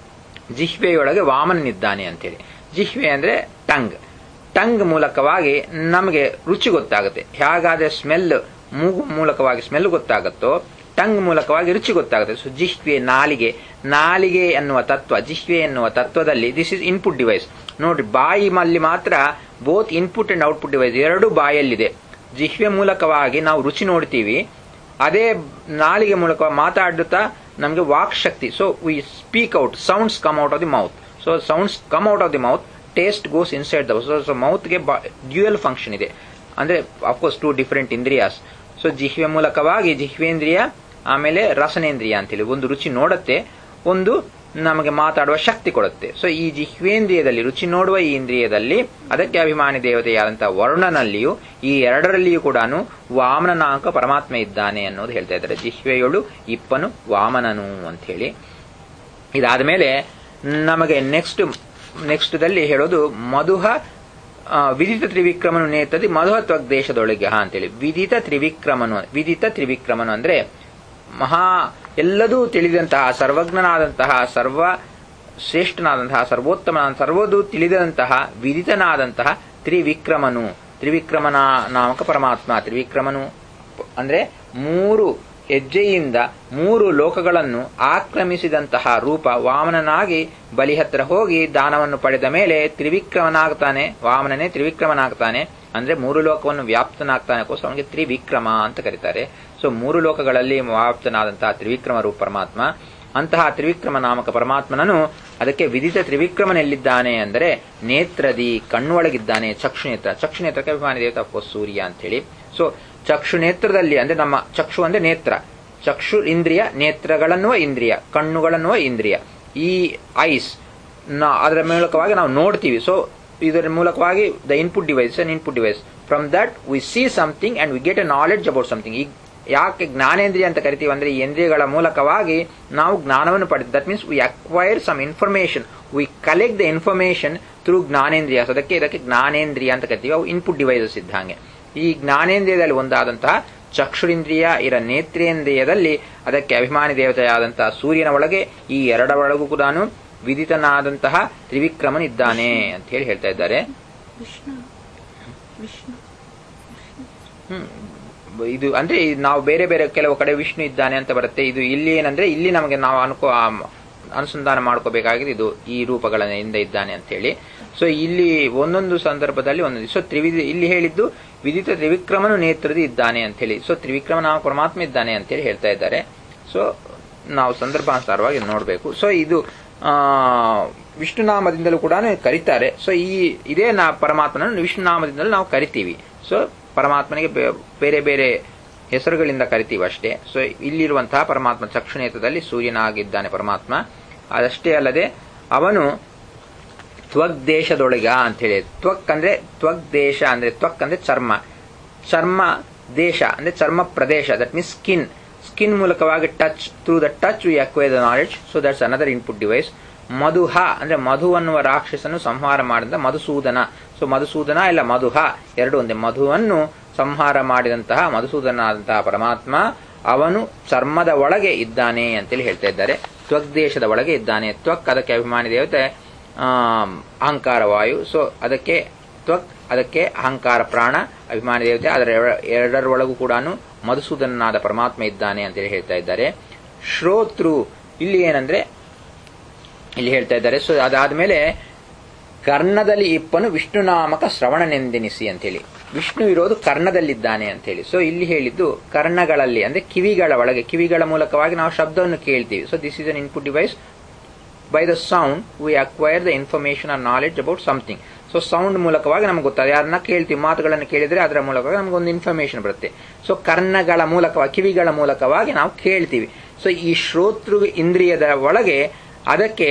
ಜಿಹ್ವೆಯೊಳಗೆ ವಾಮನನಿದ್ದಾನೆ ಅಂತೇಳಿ ಜಿಹ್ವೆ ಅಂದ್ರೆ ಟಂಗ್ ಟಂಗ್ ಮೂಲಕವಾಗಿ ನಮಗೆ ರುಚಿ ಗೊತ್ತಾಗುತ್ತೆ ಹೇಗಾದ್ರೆ ಸ್ಮೆಲ್ ಮೂಗು ಮೂಲಕವಾಗಿ ಸ್ಮೆಲ್ ಗೊತ್ತಾಗುತ್ತೋ ಟಂಗ್ ಮೂಲಕವಾಗಿ ರುಚಿ ಗೊತ್ತಾಗುತ್ತೆ ಸೊ ಜಿಹ್ವೆ ನಾಲಿಗೆ ನಾಲಿಗೆ ಎನ್ನುವ ತತ್ವ ಜಿಹ್ವೆ ಎನ್ನುವ ತತ್ವದಲ್ಲಿ ದಿಸ್ ಇಸ್ ಇನ್ಪುಟ್ ಡಿವೈಸ್ ನೋಡ್ರಿ ಬಾಯಿ ಮಲ್ಲಿ ಮಾತ್ರ both input and output device ಎರಡು ಬಾಯಲ್ಲಿದೆ ಜಿಹ್ವೆ ಮೂಲಕವಾಗಿ ನಾವು ರುಚಿ ನೋಡ್ತೀವಿ ಅದೇ ನಾಲಿಗೆ ಮೂಲಕ ಮಾತಾಡುತ್ತಾ ನಮಗೆ ವಾಕ್ ಶಕ್ತಿ so we speak out sounds come out of the mouth so sounds come out of the mouth taste goes inside the so ಮೌತ್ಗೆ ಡ್ಯೂಯಲ್ ಫಂಕ್ಷನ್ ಇದೆ ಅಂದ್ರೆ ಅಫ್ಕೋರ್ಸ್ ಟೂ ಡಿಫರೆಂಟ್ ಇಂದ್ರಿಯಾಸ್ ಸೊ ಜಿಹ್ವೆ ಮೂಲಕವಾಗಿ ಜಿಹ್ವೇಂದ್ರಿಯ ಆಮೇಲೆ ರಸನೇಂದ್ರಿಯ ಅಂತೇಳಿ ಒಂದು ರುಚಿ ನೋಡುತ್ತೆ ಒಂದು ನಮಗೆ ಮಾತಾಡುವ ಶಕ್ತಿ ಕೊಡುತ್ತೆ ಸೊ ಈ ಜಿಹ್ವೇಂದ್ರಿಯದಲ್ಲಿ ರುಚಿ ನೋಡುವ ಈ ಇಂದ್ರಿಯದಲ್ಲಿ ಅದಕ್ಕೆ ಅಭಿಮಾನಿ ದೇವತೆಯಾದಂತಹ ವರುಣನಲ್ಲಿಯೂ ಈ ಎರಡರಲ್ಲಿಯೂ ಕೂಡ ವಾಮನನಾಂಕ ಪರಮಾತ್ಮ ಇದ್ದಾನೆ ಅನ್ನೋದು ಹೇಳ್ತಾ ಇದ್ದಾರೆ ಜಿಹ್ವೆಯೊಳು ಇಪ್ಪನು ವಾಮನನು ಅಂತ ಹೇಳಿ ಇದಾದ ಮೇಲೆ ನಮಗೆ ನೆಕ್ಸ್ಟ್ ನೆಕ್ಸ್ಟ್ ದಲ್ಲಿ ಹೇಳೋದು ಮಧುಹ ಆ, ವಿದಿತ ತ್ರಿವಿಕ್ರಮನು ನೇತದಿ ಮಧುಹತ್ವಗ್ ದೇಶದೊಳಗೆ ಹಾ ಅಂತೇಳಿ ವಿದಿತ ತ್ರಿವಿಕ್ರಮನು ವಿದಿತ ತ್ರಿವಿಕ್ರಮನು ಅಂದ್ರೆ ಮಹಾ ಎಲ್ಲದೂ ತಿಳಿದಂತಹ ಸರ್ವಜ್ಞನಾದಂತಹ ಸರ್ವ ಶ್ರೇಷ್ಠನಾದಂತಹ ಸರ್ವೋತ್ತಮನಾದ ಸರ್ವದೂ ತಿಳಿದಂತಹ ವಿದಿತನಾದಂತಹ ತ್ರಿವಿಕ್ರಮನು ತ್ರಿವಿಕ್ರಮನ ನಾಮಕ ಪರಮಾತ್ಮ ತ್ರಿವಿಕ್ರಮನು ಅಂದ್ರೆ ಮೂರು ಹೆಜ್ಜೆಯಿಂದ ಮೂರು ಲೋಕಗಳನ್ನು ಆಕ್ರಮಿಸಿದಂತಹ ರೂಪ ವಾಮನನಾಗಿ ಬಲಿ ಹತ್ರ ಹೋಗಿ ದಾನವನ್ನು ಪಡೆದ ಮೇಲೆ ತ್ರಿವಿಕ್ರಮನಾಗ್ತಾನೆ ವಾಮನನೇ ತ್ರಿವಿಕ್ರಮನಾಗ್ತಾನೆ ಅಂದ್ರೆ ಮೂರು ಲೋಕವನ್ನು ವ್ಯಾಪ್ತನಾಗ್ತಾನೆ ಕೋಸ ಅವನಿಗೆ ತ್ರಿವಿಕ್ರಮ ಅಂತ ಕರೀತಾರೆ ಸೊ ಮೂರು ಲೋಕಗಳಲ್ಲಿ ವ್ಯಾಪ್ತನಾದಂತಹ ತ್ರಿವಿಕ್ರಮ ರೂಪ ಪರಮಾತ್ಮ ಅಂತಹ ತ್ರಿವಿಕ್ರಮ ನಾಮಕ ಪರಮಾತ್ಮನನು ಅದಕ್ಕೆ ವಿದಿತ ತ್ರಿವಿಕ್ರಮನೆಲ್ಲಿದ್ದಾನೆ ಅಂದರೆ ನೇತ್ರದಿ ಕಣ್ಣೊಳಗಿದ್ದಾನೆ ಚಕ್ಷು ನೇತ್ರ ಚಕ್ಷು ನೇತ್ರಕ್ಕೆ ಅಭಿಮಾನಿ ದೇವತೆ ಅಫ್ಕೋರ್ಸ್ ಸೂರ್ಯ ಅಂತ ಹೇಳಿ ಸೊ ಚಕ್ಷು ನೇತ್ರದಲ್ಲಿ ಅಂದ್ರೆ ನಮ್ಮ ಚಕ್ಷು ಅಂದ್ರೆ ನೇತ್ರ ಚಕ್ಷು ಇಂದ್ರಿಯ ನೇತ್ರಗಳನ್ನುವ ಇಂದ್ರಿಯ ಕಣ್ಣುಗಳನ್ನುವ ಇಂದ್ರಿಯ ಈ ಐಸ್ ಅದರ ಮೂಲಕವಾಗಿ ನಾವು ನೋಡ್ತೀವಿ ಸೊ ಇದರ ಮೂಲಕವಾಗಿ the input device an input device from that we see something and we get a knowledge about something ಈಗ ಯಾಕೆ ಜ್ಞಾನೇಂದ್ರಿಯ ಅಂತ ಕರಿತೀವಿ ಅಂದ್ರೆ ಈ ಇಂದ್ರಿಯಗಳ ಮೂಲಕವಾಗಿ ನಾವು ಜ್ಞಾನವನ್ನು ಪಡೆದು that means we acquire some information we collect the information through ಜ್ಞಾನೇಂದ್ರಿಯ ಅದಕ್ಕೆ ಇದಕ್ಕೆ ಜ್ಞಾನೇಂದ್ರಿಯ ಅಂತ ಕರಿತೀವಿ ಅವು ಇನ್ಪುಟ್ ಡಿವೈಸಸ್ ಇದ್ದಂಗೆ ಈ ಜ್ಞಾನೇಂದ್ರಿಯದಲ್ಲಿ ಒಂದಾದಂತಹ ಚಕ್ಷುರಿಂದ್ರಿಯ ಇರ ನೇತ್ರೇಂದ್ರಿಯದಲ್ಲಿ ಅದಕ್ಕೆ ಅಭಿಮಾನಿ ದೇವತೆಯಾದಂತಹ ಸೂರ್ಯನ ಒಳಗೆ ಈ ಎರಡರ ಒಳಗೂ ಕೂಡ ವಿದಿತನಾದಂತಹ ತ್ರಿವಿಕ್ರಮನಿದ್ದಾನೆ ಅಂತ ಹೇಳಿ ಹೇಳ್ತಾ ಇದ್ದಾರೆ ವಿಷ್ಣು ವಿಷ್ಣು ಹ್ಮ್. ಇದು ಅಂದ್ರೆ ಈ ನಾವು ಬೇರೆ ಬೇರೆ ಕೆಲವು ಕಡೆ ವಿಷ್ಣು ಇದ್ದಾನೆ ಅಂತ ಬರುತ್ತೆ ಇದು ಇಲ್ಲಿ ಏನಂದ್ರೆ ಇಲ್ಲಿ ನಮಗೆ ನಾವು ಅನುಕೋ ಆ ಅನುಸಂಧಾನ ಮಾಡ್ಕೋಬೇಕಾಗಿದೆ ಇದು ಈ ರೂಪಗಳಿಂದ ಇದ್ದಾನೆ ಅಂತ ಹೇಳಿ ಸೊ ಇಲ್ಲಿ ಒಂದೊಂದು ಸಂದರ್ಭದಲ್ಲಿ ಒಂದೊಂದು ಸೊ ತ್ರಿವಿಧ ಇಲ್ಲಿ ಹೇಳಿದ್ದು ವಿದಿತ ತ್ರಿವಿಕ್ರಮನು ನೇತ್ರದಿ ಇದ್ದಾನೆ ಅಂತ ಹೇಳಿ ಸೊ ತ್ರಿವಿಕ್ರಮ ನಾವು ಪರಮಾತ್ಮ ಇದ್ದಾನೆ ಅಂತ ಹೇಳಿ ಹೇಳ್ತಾ ಇದ್ದಾರೆ ಸೊ ನಾವು ಸಂದರ್ಭಾನುಸಾರವಾಗಿ ನೋಡಬೇಕು ಸೊ ಇದು ಆ ವಿಷ್ಣುನಾಮದಿಂದಲೂ ಕೂಡ ಕರೀತಾರೆ ಸೊ ಈ ಇದೇ ನಾ ಪರಮಾತ್ಮನನ್ನು ವಿಷ್ಣುನಾಮದಿಂದಲೂ ನಾವು ಕರಿತೀವಿ ಸೊ ಪರಮಾತ್ಮನಿಗೆ ಬೇ- ಬೇರೆ ಬೇರೆ ಹೆಸರುಗಳಿಂದ ಕರಿತೀವಿ ಅಷ್ಟೇ ಸೊ ಇಲ್ಲಿರುವಂತಹ ಪರಮಾತ್ಮ ಚಕ್ಷುನೇತ್ರದಲ್ಲಿ ಸೂರ್ಯನಾಗಿದ್ದಾನೆ ಪರಮಾತ್ಮ ಅದಷ್ಟೇ ಅಲ್ಲದೆ ಅವನು ತ್ವಗ್ ದೇಶದೊಳಗ ಅಂತ ಹೇಳಿ ತ್ವಕ್ ಅಂದ್ರೆ ತ್ವಗ್ ದೇಶ ಅಂದ್ರೆ ತ್ವಕ್ ಅಂದ್ರೆ ಚರ್ಮ ಚರ್ಮ ದೇಶ ಅಂದ್ರೆ ಚರ್ಮ ಪ್ರದೇಶ ದಟ್ ಮೀನ್ಸ್ ಸ್ಕಿನ್ ಸ್ಕಿನ್ ಮೂಲಕವಾಗಿ touch through the touch we acquire the knowledge so that's another input device ಮಧುಹ ಅಂದ್ರೆ ಮಧು ಅನ್ನುವ ರಾಕ್ಷಸನ್ನು ಸಂಹಾರ ಮಾಡಿದ ಮಧುಸೂದನ ಸೊ ಮಧುಸೂದನ ಇಲ್ಲ ಮಧುಹ ಎರಡು ಒಂದೇ ಮಧುವನ್ನು ಸಂಹಾರ ಮಾಡಿದಂತಹ ಮಧುಸೂದನಾದಂತಹ ಪರಮಾತ್ಮ ಅವನು ಚರ್ಮದ ಒಳಗೆ ಇದ್ದಾನೆ ಅಂತೇಳಿ ಹೇಳ್ತಾ ಇದ್ದಾರೆ ತ್ವಗ್ ದೇಶದ ಒಳಗೆ ಇದ್ದಾನೆ ತ್ವಕ್ ಅದಕ್ಕೆ ಅಭಿಮಾನಿ ದೇವತೆ ಆಮ್, ಅಹಂಕಾರ ವಾಯು ಸೊ ಅದಕ್ಕೆ ತ್ವಕ್ ಅದಕ್ಕೆ ಅಹಂಕಾರ ಪ್ರಾಣ ಅಭಿಮಾನಿ ದೇವತೆ ಅದರ ಎರ- ಎರಡರೊಳಗೂ ಕೂಡ ಮಧುಸೂದನಾದ ಪರಮಾತ್ಮ ಇದ್ದಾನೆ ಅಂತೇಳಿ ಹೇಳ್ತಾ ಇದ್ದಾರೆ ಶ್ರೋತೃ ಇಲ್ಲಿ ಏನಂದ್ರೆ ಇಲ್ಲಿ ಹೇಳ್ತಾ ಇದ್ದಾರೆ ಸೊ ಅದಾದ್ಮೇಲೆ ಕರ್ಣದಲ್ಲಿ ಇಪ್ಪನು ವಿಷ್ಣು ನಾಮಕ ಶ್ರವಣನೆಂದೆನಿಸಿ ಅಂತೇಳಿ ವಿಷ್ಣು ಇರೋದು ಕರ್ಣದಲ್ಲಿದ್ದಾನೆ ಅಂತೇಳಿ ಸೊ ಇಲ್ಲಿ ಹೇಳಿದ್ದು ಕರ್ಣಗಳಲ್ಲಿ ಅಂದ್ರೆ ಕಿವಿಗಳ ಒಳಗೆ ಕಿವಿಗಳ ಮೂಲಕವಾಗಿ ನಾವು ಶಬ್ದವನ್ನು ಕೇಳ್ತೀವಿ so this is an input device by the sound we acquire the information or knowledge about something so sound ಮೂಲಕವಾಗಿ ನಮ್ಗೆ ಗೊತ್ತಾಗ ಯಾರನ್ನ ಕೇಳ್ತೀವಿ ಮಾತುಗಳನ್ನು ಕೇಳಿದ್ರೆ ಅದರ ಮೂಲಕವಾಗಿ ನಮ್ಗೊಂದು ಇನ್ಫಾರ್ಮೇಶನ್ ಬರುತ್ತೆ ಸೊ ಕರ್ಣಗಳ ಮೂಲಕವಾಗಿ ಕಿವಿಗಳ ಮೂಲಕವಾಗಿ ನಾವು ಕೇಳ್ತೀವಿ ಸೊ ಈ ಶ್ರೋತೃ ಇಂದ್ರಿಯದ ಒಳಗೆ ಅದಕ್ಕೆ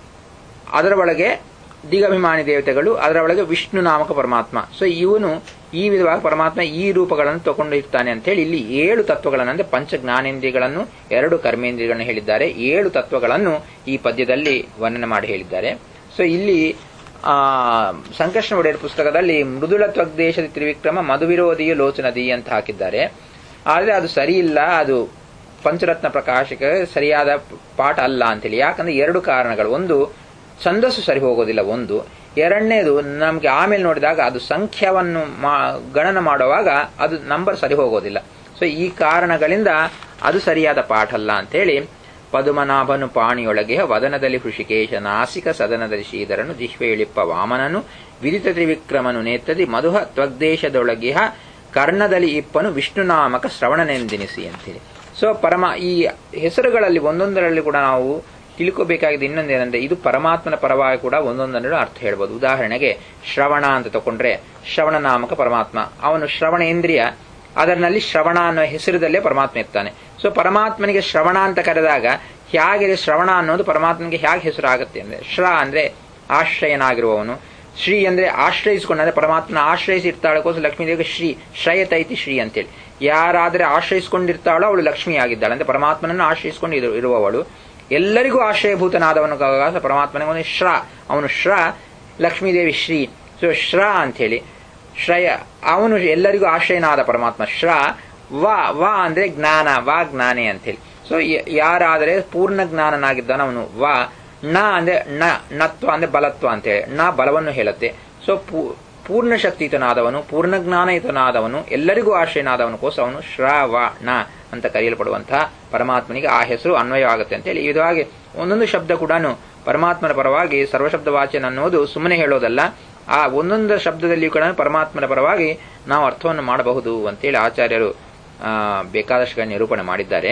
ಅದರ ಒಳಗೆ ದಿಗಭಿಮಾನಿ ದೇವತೆಗಳು ಅದರ ಒಳಗೆ ವಿಷ್ಣು ನಾಮಕ ಪರಮಾತ್ಮ ಸೊ ಇವನು ಈ ವಿಧವಾಗಿ ಪರಮಾತ್ಮ ಈ ರೂಪಗಳನ್ನು ತಗೊಂಡಿರ್ತಾನೆ ಅಂತ ಹೇಳಿ ಇಲ್ಲಿ ಏಳು ತತ್ವಗಳನ್ನು ಅಂದ್ರೆ ಪಂಚ ಜ್ಞಾನೇಂದ್ರಿಯಗಳನ್ನು ಎರಡು ಕರ್ಮೇಂದ್ರಿಯಗಳನ್ನು ಹೇಳಿದ್ದಾರೆ ಏಳು ತತ್ವಗಳನ್ನು ಈ ಪದ್ಯದಲ್ಲಿ ವರ್ಣನೆ ಮಾಡಿ ಹೇಳಿದ್ದಾರೆ ಸೊ ಇಲ್ಲಿ ಆ ಸಂಕರ್ಷಣ ಒಡೆಯರ್ ಪುಸ್ತಕದಲ್ಲಿ ಮೃದುಳ ತ್ವಗ್ದೇಶದ ತ್ರಿವಿಕ್ರಮ ಮಧುವಿರೋಧಿಯ ಲೋಚನದಿ ಅಂತ ಹಾಕಿದ್ದಾರೆ ಆದರೆ ಅದು ಸರಿ ಇಲ್ಲ ಅದು ಪಂಚರತ್ನ ಪ್ರಕಾಶಕ್ಕೆ ಸರಿಯಾದ ಪಾಠ ಅಲ್ಲ ಅಂತೇಳಿ ಯಾಕಂದ್ರೆ ಎರಡು ಕಾರಣಗಳು ಒಂದು ಛಂದಸ್ಸು ಸರಿ ಹೋಗೋದಿಲ್ಲ ಒಂದು ಎರಡನೇದು ನಮ್ಗೆ ಆಮೇಲೆ ನೋಡಿದಾಗ ಅದು ಸಂಖ್ಯಾವನ್ನು ಮಾ- ಗಣನ ಮಾಡುವಾಗ ಅದು ನಂಬರ್ ಸರಿ ಹೋಗೋದಿಲ್ಲ ಸೊ ಈ ಕಾರಣಗಳಿಂದ ಅದು ಸರಿಯಾದ ಪಾಠ ಅಲ್ಲ ಅಂತೇಳಿ ಪದುಮನಾಭನು ಪಾಣಿಯೊಳಗೆ ವದನದಲ್ಲಿ ಹೃಷಿಕೇಶ ನಾಸಿಕ ಸದನದಲ್ಲಿ ಶ್ರೀಧರನು ಜಿಹ್ವೆ ಇಳಿಪ್ಪ ವಾಮನನು ವಿದಿತ ತ್ರಿವಿಕ್ರಮನು ನೇತ್ರದಿ ಮಧುಹ ತ್ವಗ್ದೇಶದೊಳಗಿಹ ಕರ್ಣದಲ್ಲಿ ಇಪ್ಪನು ವಿಷ್ಣುನಾಮಕ ಶ್ರವಣನೆಂದೆನಿಸಿ ಅಂತೇಳಿ ಸೊ ಪರಮ ಈ ಹೆಸರುಗಳಲ್ಲಿ ಒಂದೊಂದರಲ್ಲಿ ಕೂಡ ನಾವು ತಿಳ್ಕೋಬೇಕಾಗಿದೆ ಇನ್ನೊಂದೇನೆಂದ್ರೆ ಇದು ಪರಮಾತ್ಮನ ಪರವಾಗಿ ಕೂಡ ಒಂದೊಂದನ್ನು ಅರ್ಥ ಹೇಳ್ಬೋದು ಉದಾಹರಣೆಗೆ ಶ್ರವಣ ಅಂತ ತಗೊಂಡ್ರೆ ಶ್ರವಣ ನಾಮಕ ಪರಮಾತ್ಮ ಅವನು ಶ್ರವಣೇಂದ್ರಿಯ ಅದರಲ್ಲಿ ಶ್ರವಣ ಅನ್ನೋ ಹೆಸರದಲ್ಲೇ ಪರಮಾತ್ಮ ಇರ್ತಾನೆ ಸೊ ಪರಮಾತ್ಮನಿಗೆ ಶ್ರವಣ ಅಂತ ಕರೆದಾಗ ಹೇಗೆ ಶ್ರವಣ ಅನ್ನೋದು ಪರಮಾತ್ಮನಿಗೆ ಹೇಗೆ ಹೆಸರು ಆಗುತ್ತೆ ಅಂದ್ರೆ ಶ್ರ ಅಂದ್ರೆ ಆಶ್ರಯನಾಗಿರುವವನು ಶ್ರೀ ಅಂದ್ರೆ ಆಶ್ರಯಿಸಿಕೊಂಡ ಅಂದ್ರೆ ಪರಮಾತ್ಮನ ಆಶ್ರಯಿಸಿ ಇರ್ತಾಳಕ್ಕೋಸ್ಕರ ಲಕ್ಷ್ಮೀದೇವಿಗೆ ಶ್ರೀ ಶ್ರಯತೈತಿ ಶ್ರೀ ಅಂತೇಳಿ ಯಾರಾದ್ರೆ ಆಶ್ರಯಿಸಿಕೊಂಡಿರ್ತಾಳೋ ಅವಳು ಲಕ್ಷ್ಮಿ ಆಗಿದ್ದಾಳೆ ಅಂದ್ರೆ ಪರಮಾತ್ಮನನ್ನು ಆಶ್ರಯಿಸಿಕೊಂಡು ಇರು- ಇರುವವಳು ಎಲ್ಲರಿಗೂ ಆಶ್ರಯಭೂತನಾದವನು ಗ- ಪರಮಾತ್ಮನಿಗೆ ಒಂದು ಶ್ರ ಅವನು ಶ್ರ ಲಕ್ಷ್ಮೀದೇವಿ ಶ್ರೀ ಸೊ ಶ್ರ ಅಂತೇಳಿ ಶ್ರಯ ಅವನು ಎಲ್ಲರಿಗೂ ಆಶ್ರಯನಾದ ಪರಮಾತ್ಮ ಶ್ರ ವ ವ ಅಂದ್ರೆ ಜ್ಞಾನ ವ ಜ್ಞಾನೆ ಅಂತೇಳಿ ಸೊ ಯಾರಾದರೆ ಪೂರ್ಣ ಜ್ಞಾನನಾಗಿದ್ದಾನ ಅವನು ವ ನ ಅಂದ್ರೆ ನ ನತ್ವ ಅಂದ್ರೆ ಬಲತ್ವ ಅಂತೇಳಿ ನ ಬಲವನ್ನು ಹೇಳುತ್ತೆ ಸೊ ಪೂ- ಪೂರ್ಣ ಶಕ್ತಿಯುತನಾದವನು ಪೂರ್ಣ ಜ್ಞಾನಯುತನಾದವನು ಎಲ್ಲರಿಗೂ ಆಶ್ರಯನಾದವನಕ್ಕೋಸ್ಕರ ಅವನು ಶ್ರ ವ ನ ಅಂತ ಕರೆಯಲ್ಪಡುವಂತಹ ಪರಮಾತ್ಮನಿಗೆ ಆ ಹೆಸರು ಅನ್ವಯವಾಗುತ್ತೆ ಅಂತೇಳಿ ಈ ವಿಧವಾಗಿ ಒಂದೊಂದು ಶಬ್ದ ಕೂಡ ಪರಮಾತ್ಮನ ಪರವಾಗಿ ಸರ್ವಶಬ್ದ ವಾಚನ ಅನ್ನೋದು ಸುಮ್ಮನೆ ಹೇಳೋದಲ್ಲ ಆ ಒಂದೊಂದು ಶಬ್ದದಲ್ಲಿ ಕೂಡ ಪರಮಾತ್ಮನ ಪರವಾಗಿ ನಾವು ಅರ್ಥವನ್ನು ಮಾಡಬಹುದು ಅಂತೇಳಿ ಆಚಾರ್ಯರು ಆ, ಬೇಕಾದಷ್ಟು ನಿರೂಪಣೆ ಮಾಡಿದ್ದಾರೆ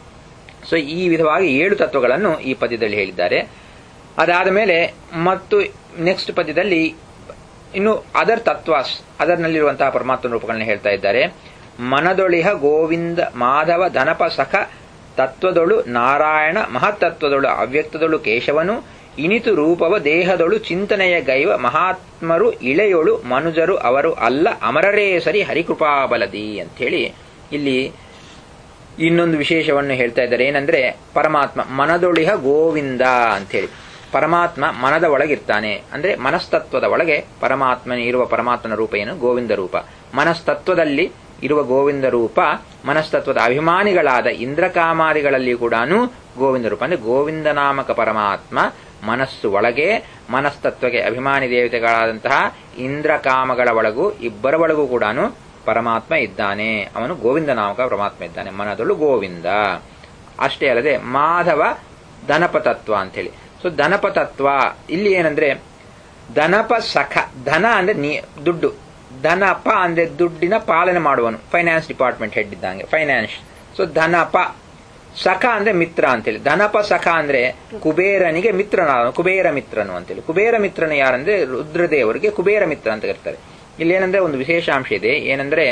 ಸೊ ಈ ವಿಧವಾಗಿ ಏಳು ತತ್ವಗಳನ್ನು ಈ ಪದ್ಯದಲ್ಲಿ ಹೇಳಿದ್ದಾರೆ ಅದಾದ ಮೇಲೆ ಮತ್ತು ನೆಕ್ಸ್ಟ್ ಪದ್ಯದಲ್ಲಿ ಇನ್ನು ಅದರ್ ತತ್ವಾಸ್ ಅದರ್ನಲ್ಲಿರುವಂತಹ ಪರಮಾತ್ಮ ರೂಪಗಳನ್ನ ಹೇಳ್ತಾ ಇದ್ದಾರೆ ಮನದೊಳಿಹ ಗೋವಿಂದ ಮಾಧವ ಧನಪ ಸಖ ತತ್ವದೊಳು ನಾರಾಯಣ ಮಹತ್ತತ್ವದೊಳು ಅವ್ಯಕ್ತದೊಳು ಕೇಶವನು ಇನಿತು ರೂಪವ ದೇಹದೊಳು ಚಿಂತನೆಯ ಗೈವ ಮಹಾತ್ಮರು ಇಳೆಯೊಳು ಮನುಜರು ಅವರು ಅಲ್ಲ ಅಮರರೇ ಸರಿ ಹರಿಕೃಪಾಬಲದಿ ಅಂಥೇಳಿ ಇಲ್ಲಿ ಇನ್ನೊಂದು ವಿಶೇಷವನ್ನು ಹೇಳ್ತಾ ಇದ್ದಾರೆ ಏನಂದ್ರೆ ಪರಮಾತ್ಮ ಮನದೊಳಿಹ ಗೋವಿಂದ ಅಂತೇಳಿ ಪರಮಾತ್ಮ ಮನದ ಒಳಗಿರ್ತಾನೆ ಅಂದ್ರೆ ಮನಸ್ತತ್ವದ ಒಳಗೆ ಪರಮಾತ್ಮನ ಇರುವ ಪರಮಾತ್ಮನ ರೂಪ ಏನು ಗೋವಿಂದ ರೂಪ ಮನಸ್ತತ್ವದಲ್ಲಿ ಇರುವ ಗೋವಿಂದ ರೂಪ ಮನಸ್ತತ್ವದ ಅಭಿಮಾನಿಗಳಾದ ಇಂದ್ರಕಾಮಾದಿಗಳಲ್ಲಿ ಕೂಡ ಗೋವಿಂದ ರೂಪ ಅಂದ್ರೆ ಗೋವಿಂದ ನಾಮಕ ಪರಮಾತ್ಮ ಮನಸ್ಸು ಒಳಗೆ ಮನಸ್ತತ್ವಕ್ಕೆ ಅಭಿಮಾನಿ ದೇವತೆಗಳಾದಂತಹ ಇಂದ್ರಕಾಮಗಳ ಒಳಗೂ ಇಬ್ಬರ ಒಳಗೂ ಕೂಡ ಪರಮಾತ್ಮ ಇದ್ದಾನೆ ಅವನು ಗೋವಿಂದ ನಾಮಕ ಪರಮಾತ್ಮ ಇದ್ದಾನೆ ಮನದೊಳು ಗೋವಿಂದ ಅಷ್ಟೇ ಅಲ್ಲದೆ ಮಾಧವ ಧನಪ ತತ್ವ ಅಂತೇಳಿ ಸೊ ಧನಪ ತತ್ವ ಇಲ್ಲಿ ಏನಂದ್ರೆ ಧನಪ ಸಖ ಧನ ಅಂದ್ರೆ ನೀ ದುಡ್ಡು ಧನಪ ಅಂದ್ರೆ ದುಡ್ಡಿನ ಪಾಲನೆ ಮಾಡುವನು ಫೈನಾನ್ಸ್ ಡಿಪಾರ್ಟ್ಮೆಂಟ್ ಹೆಡ್ ಇದ್ದಂಗೆ ಫೈನಾನ್ಸ್ ಸೊ ಧನಪ ಸಖ ಅಂದ್ರೆ ಮಿತ್ರ ಅಂತೇಳಿ ಧನಪ ಸಖ ಅಂದ್ರೆ ಕುಬೇರನಿಗೆ ಮಿತ್ರನಾದ ಕುಬೇರ ಮಿತ್ರನು ಅಂತೇಳಿ ಕುಬೇರ ಮಿತ್ರನು ಯಾರಂದ್ರೆ ರುದ್ರದೇವರಿಗೆ ಕುಬೇರ ಮಿತ್ರ ಅಂತ ಕರೀತಾರೆ ಇಲ್ಲಿ ಏನಂದ್ರೆ ಒಂದು ವಿಶೇಷಾಂಶ ಇದೆ ಏನಂದ್ರೆ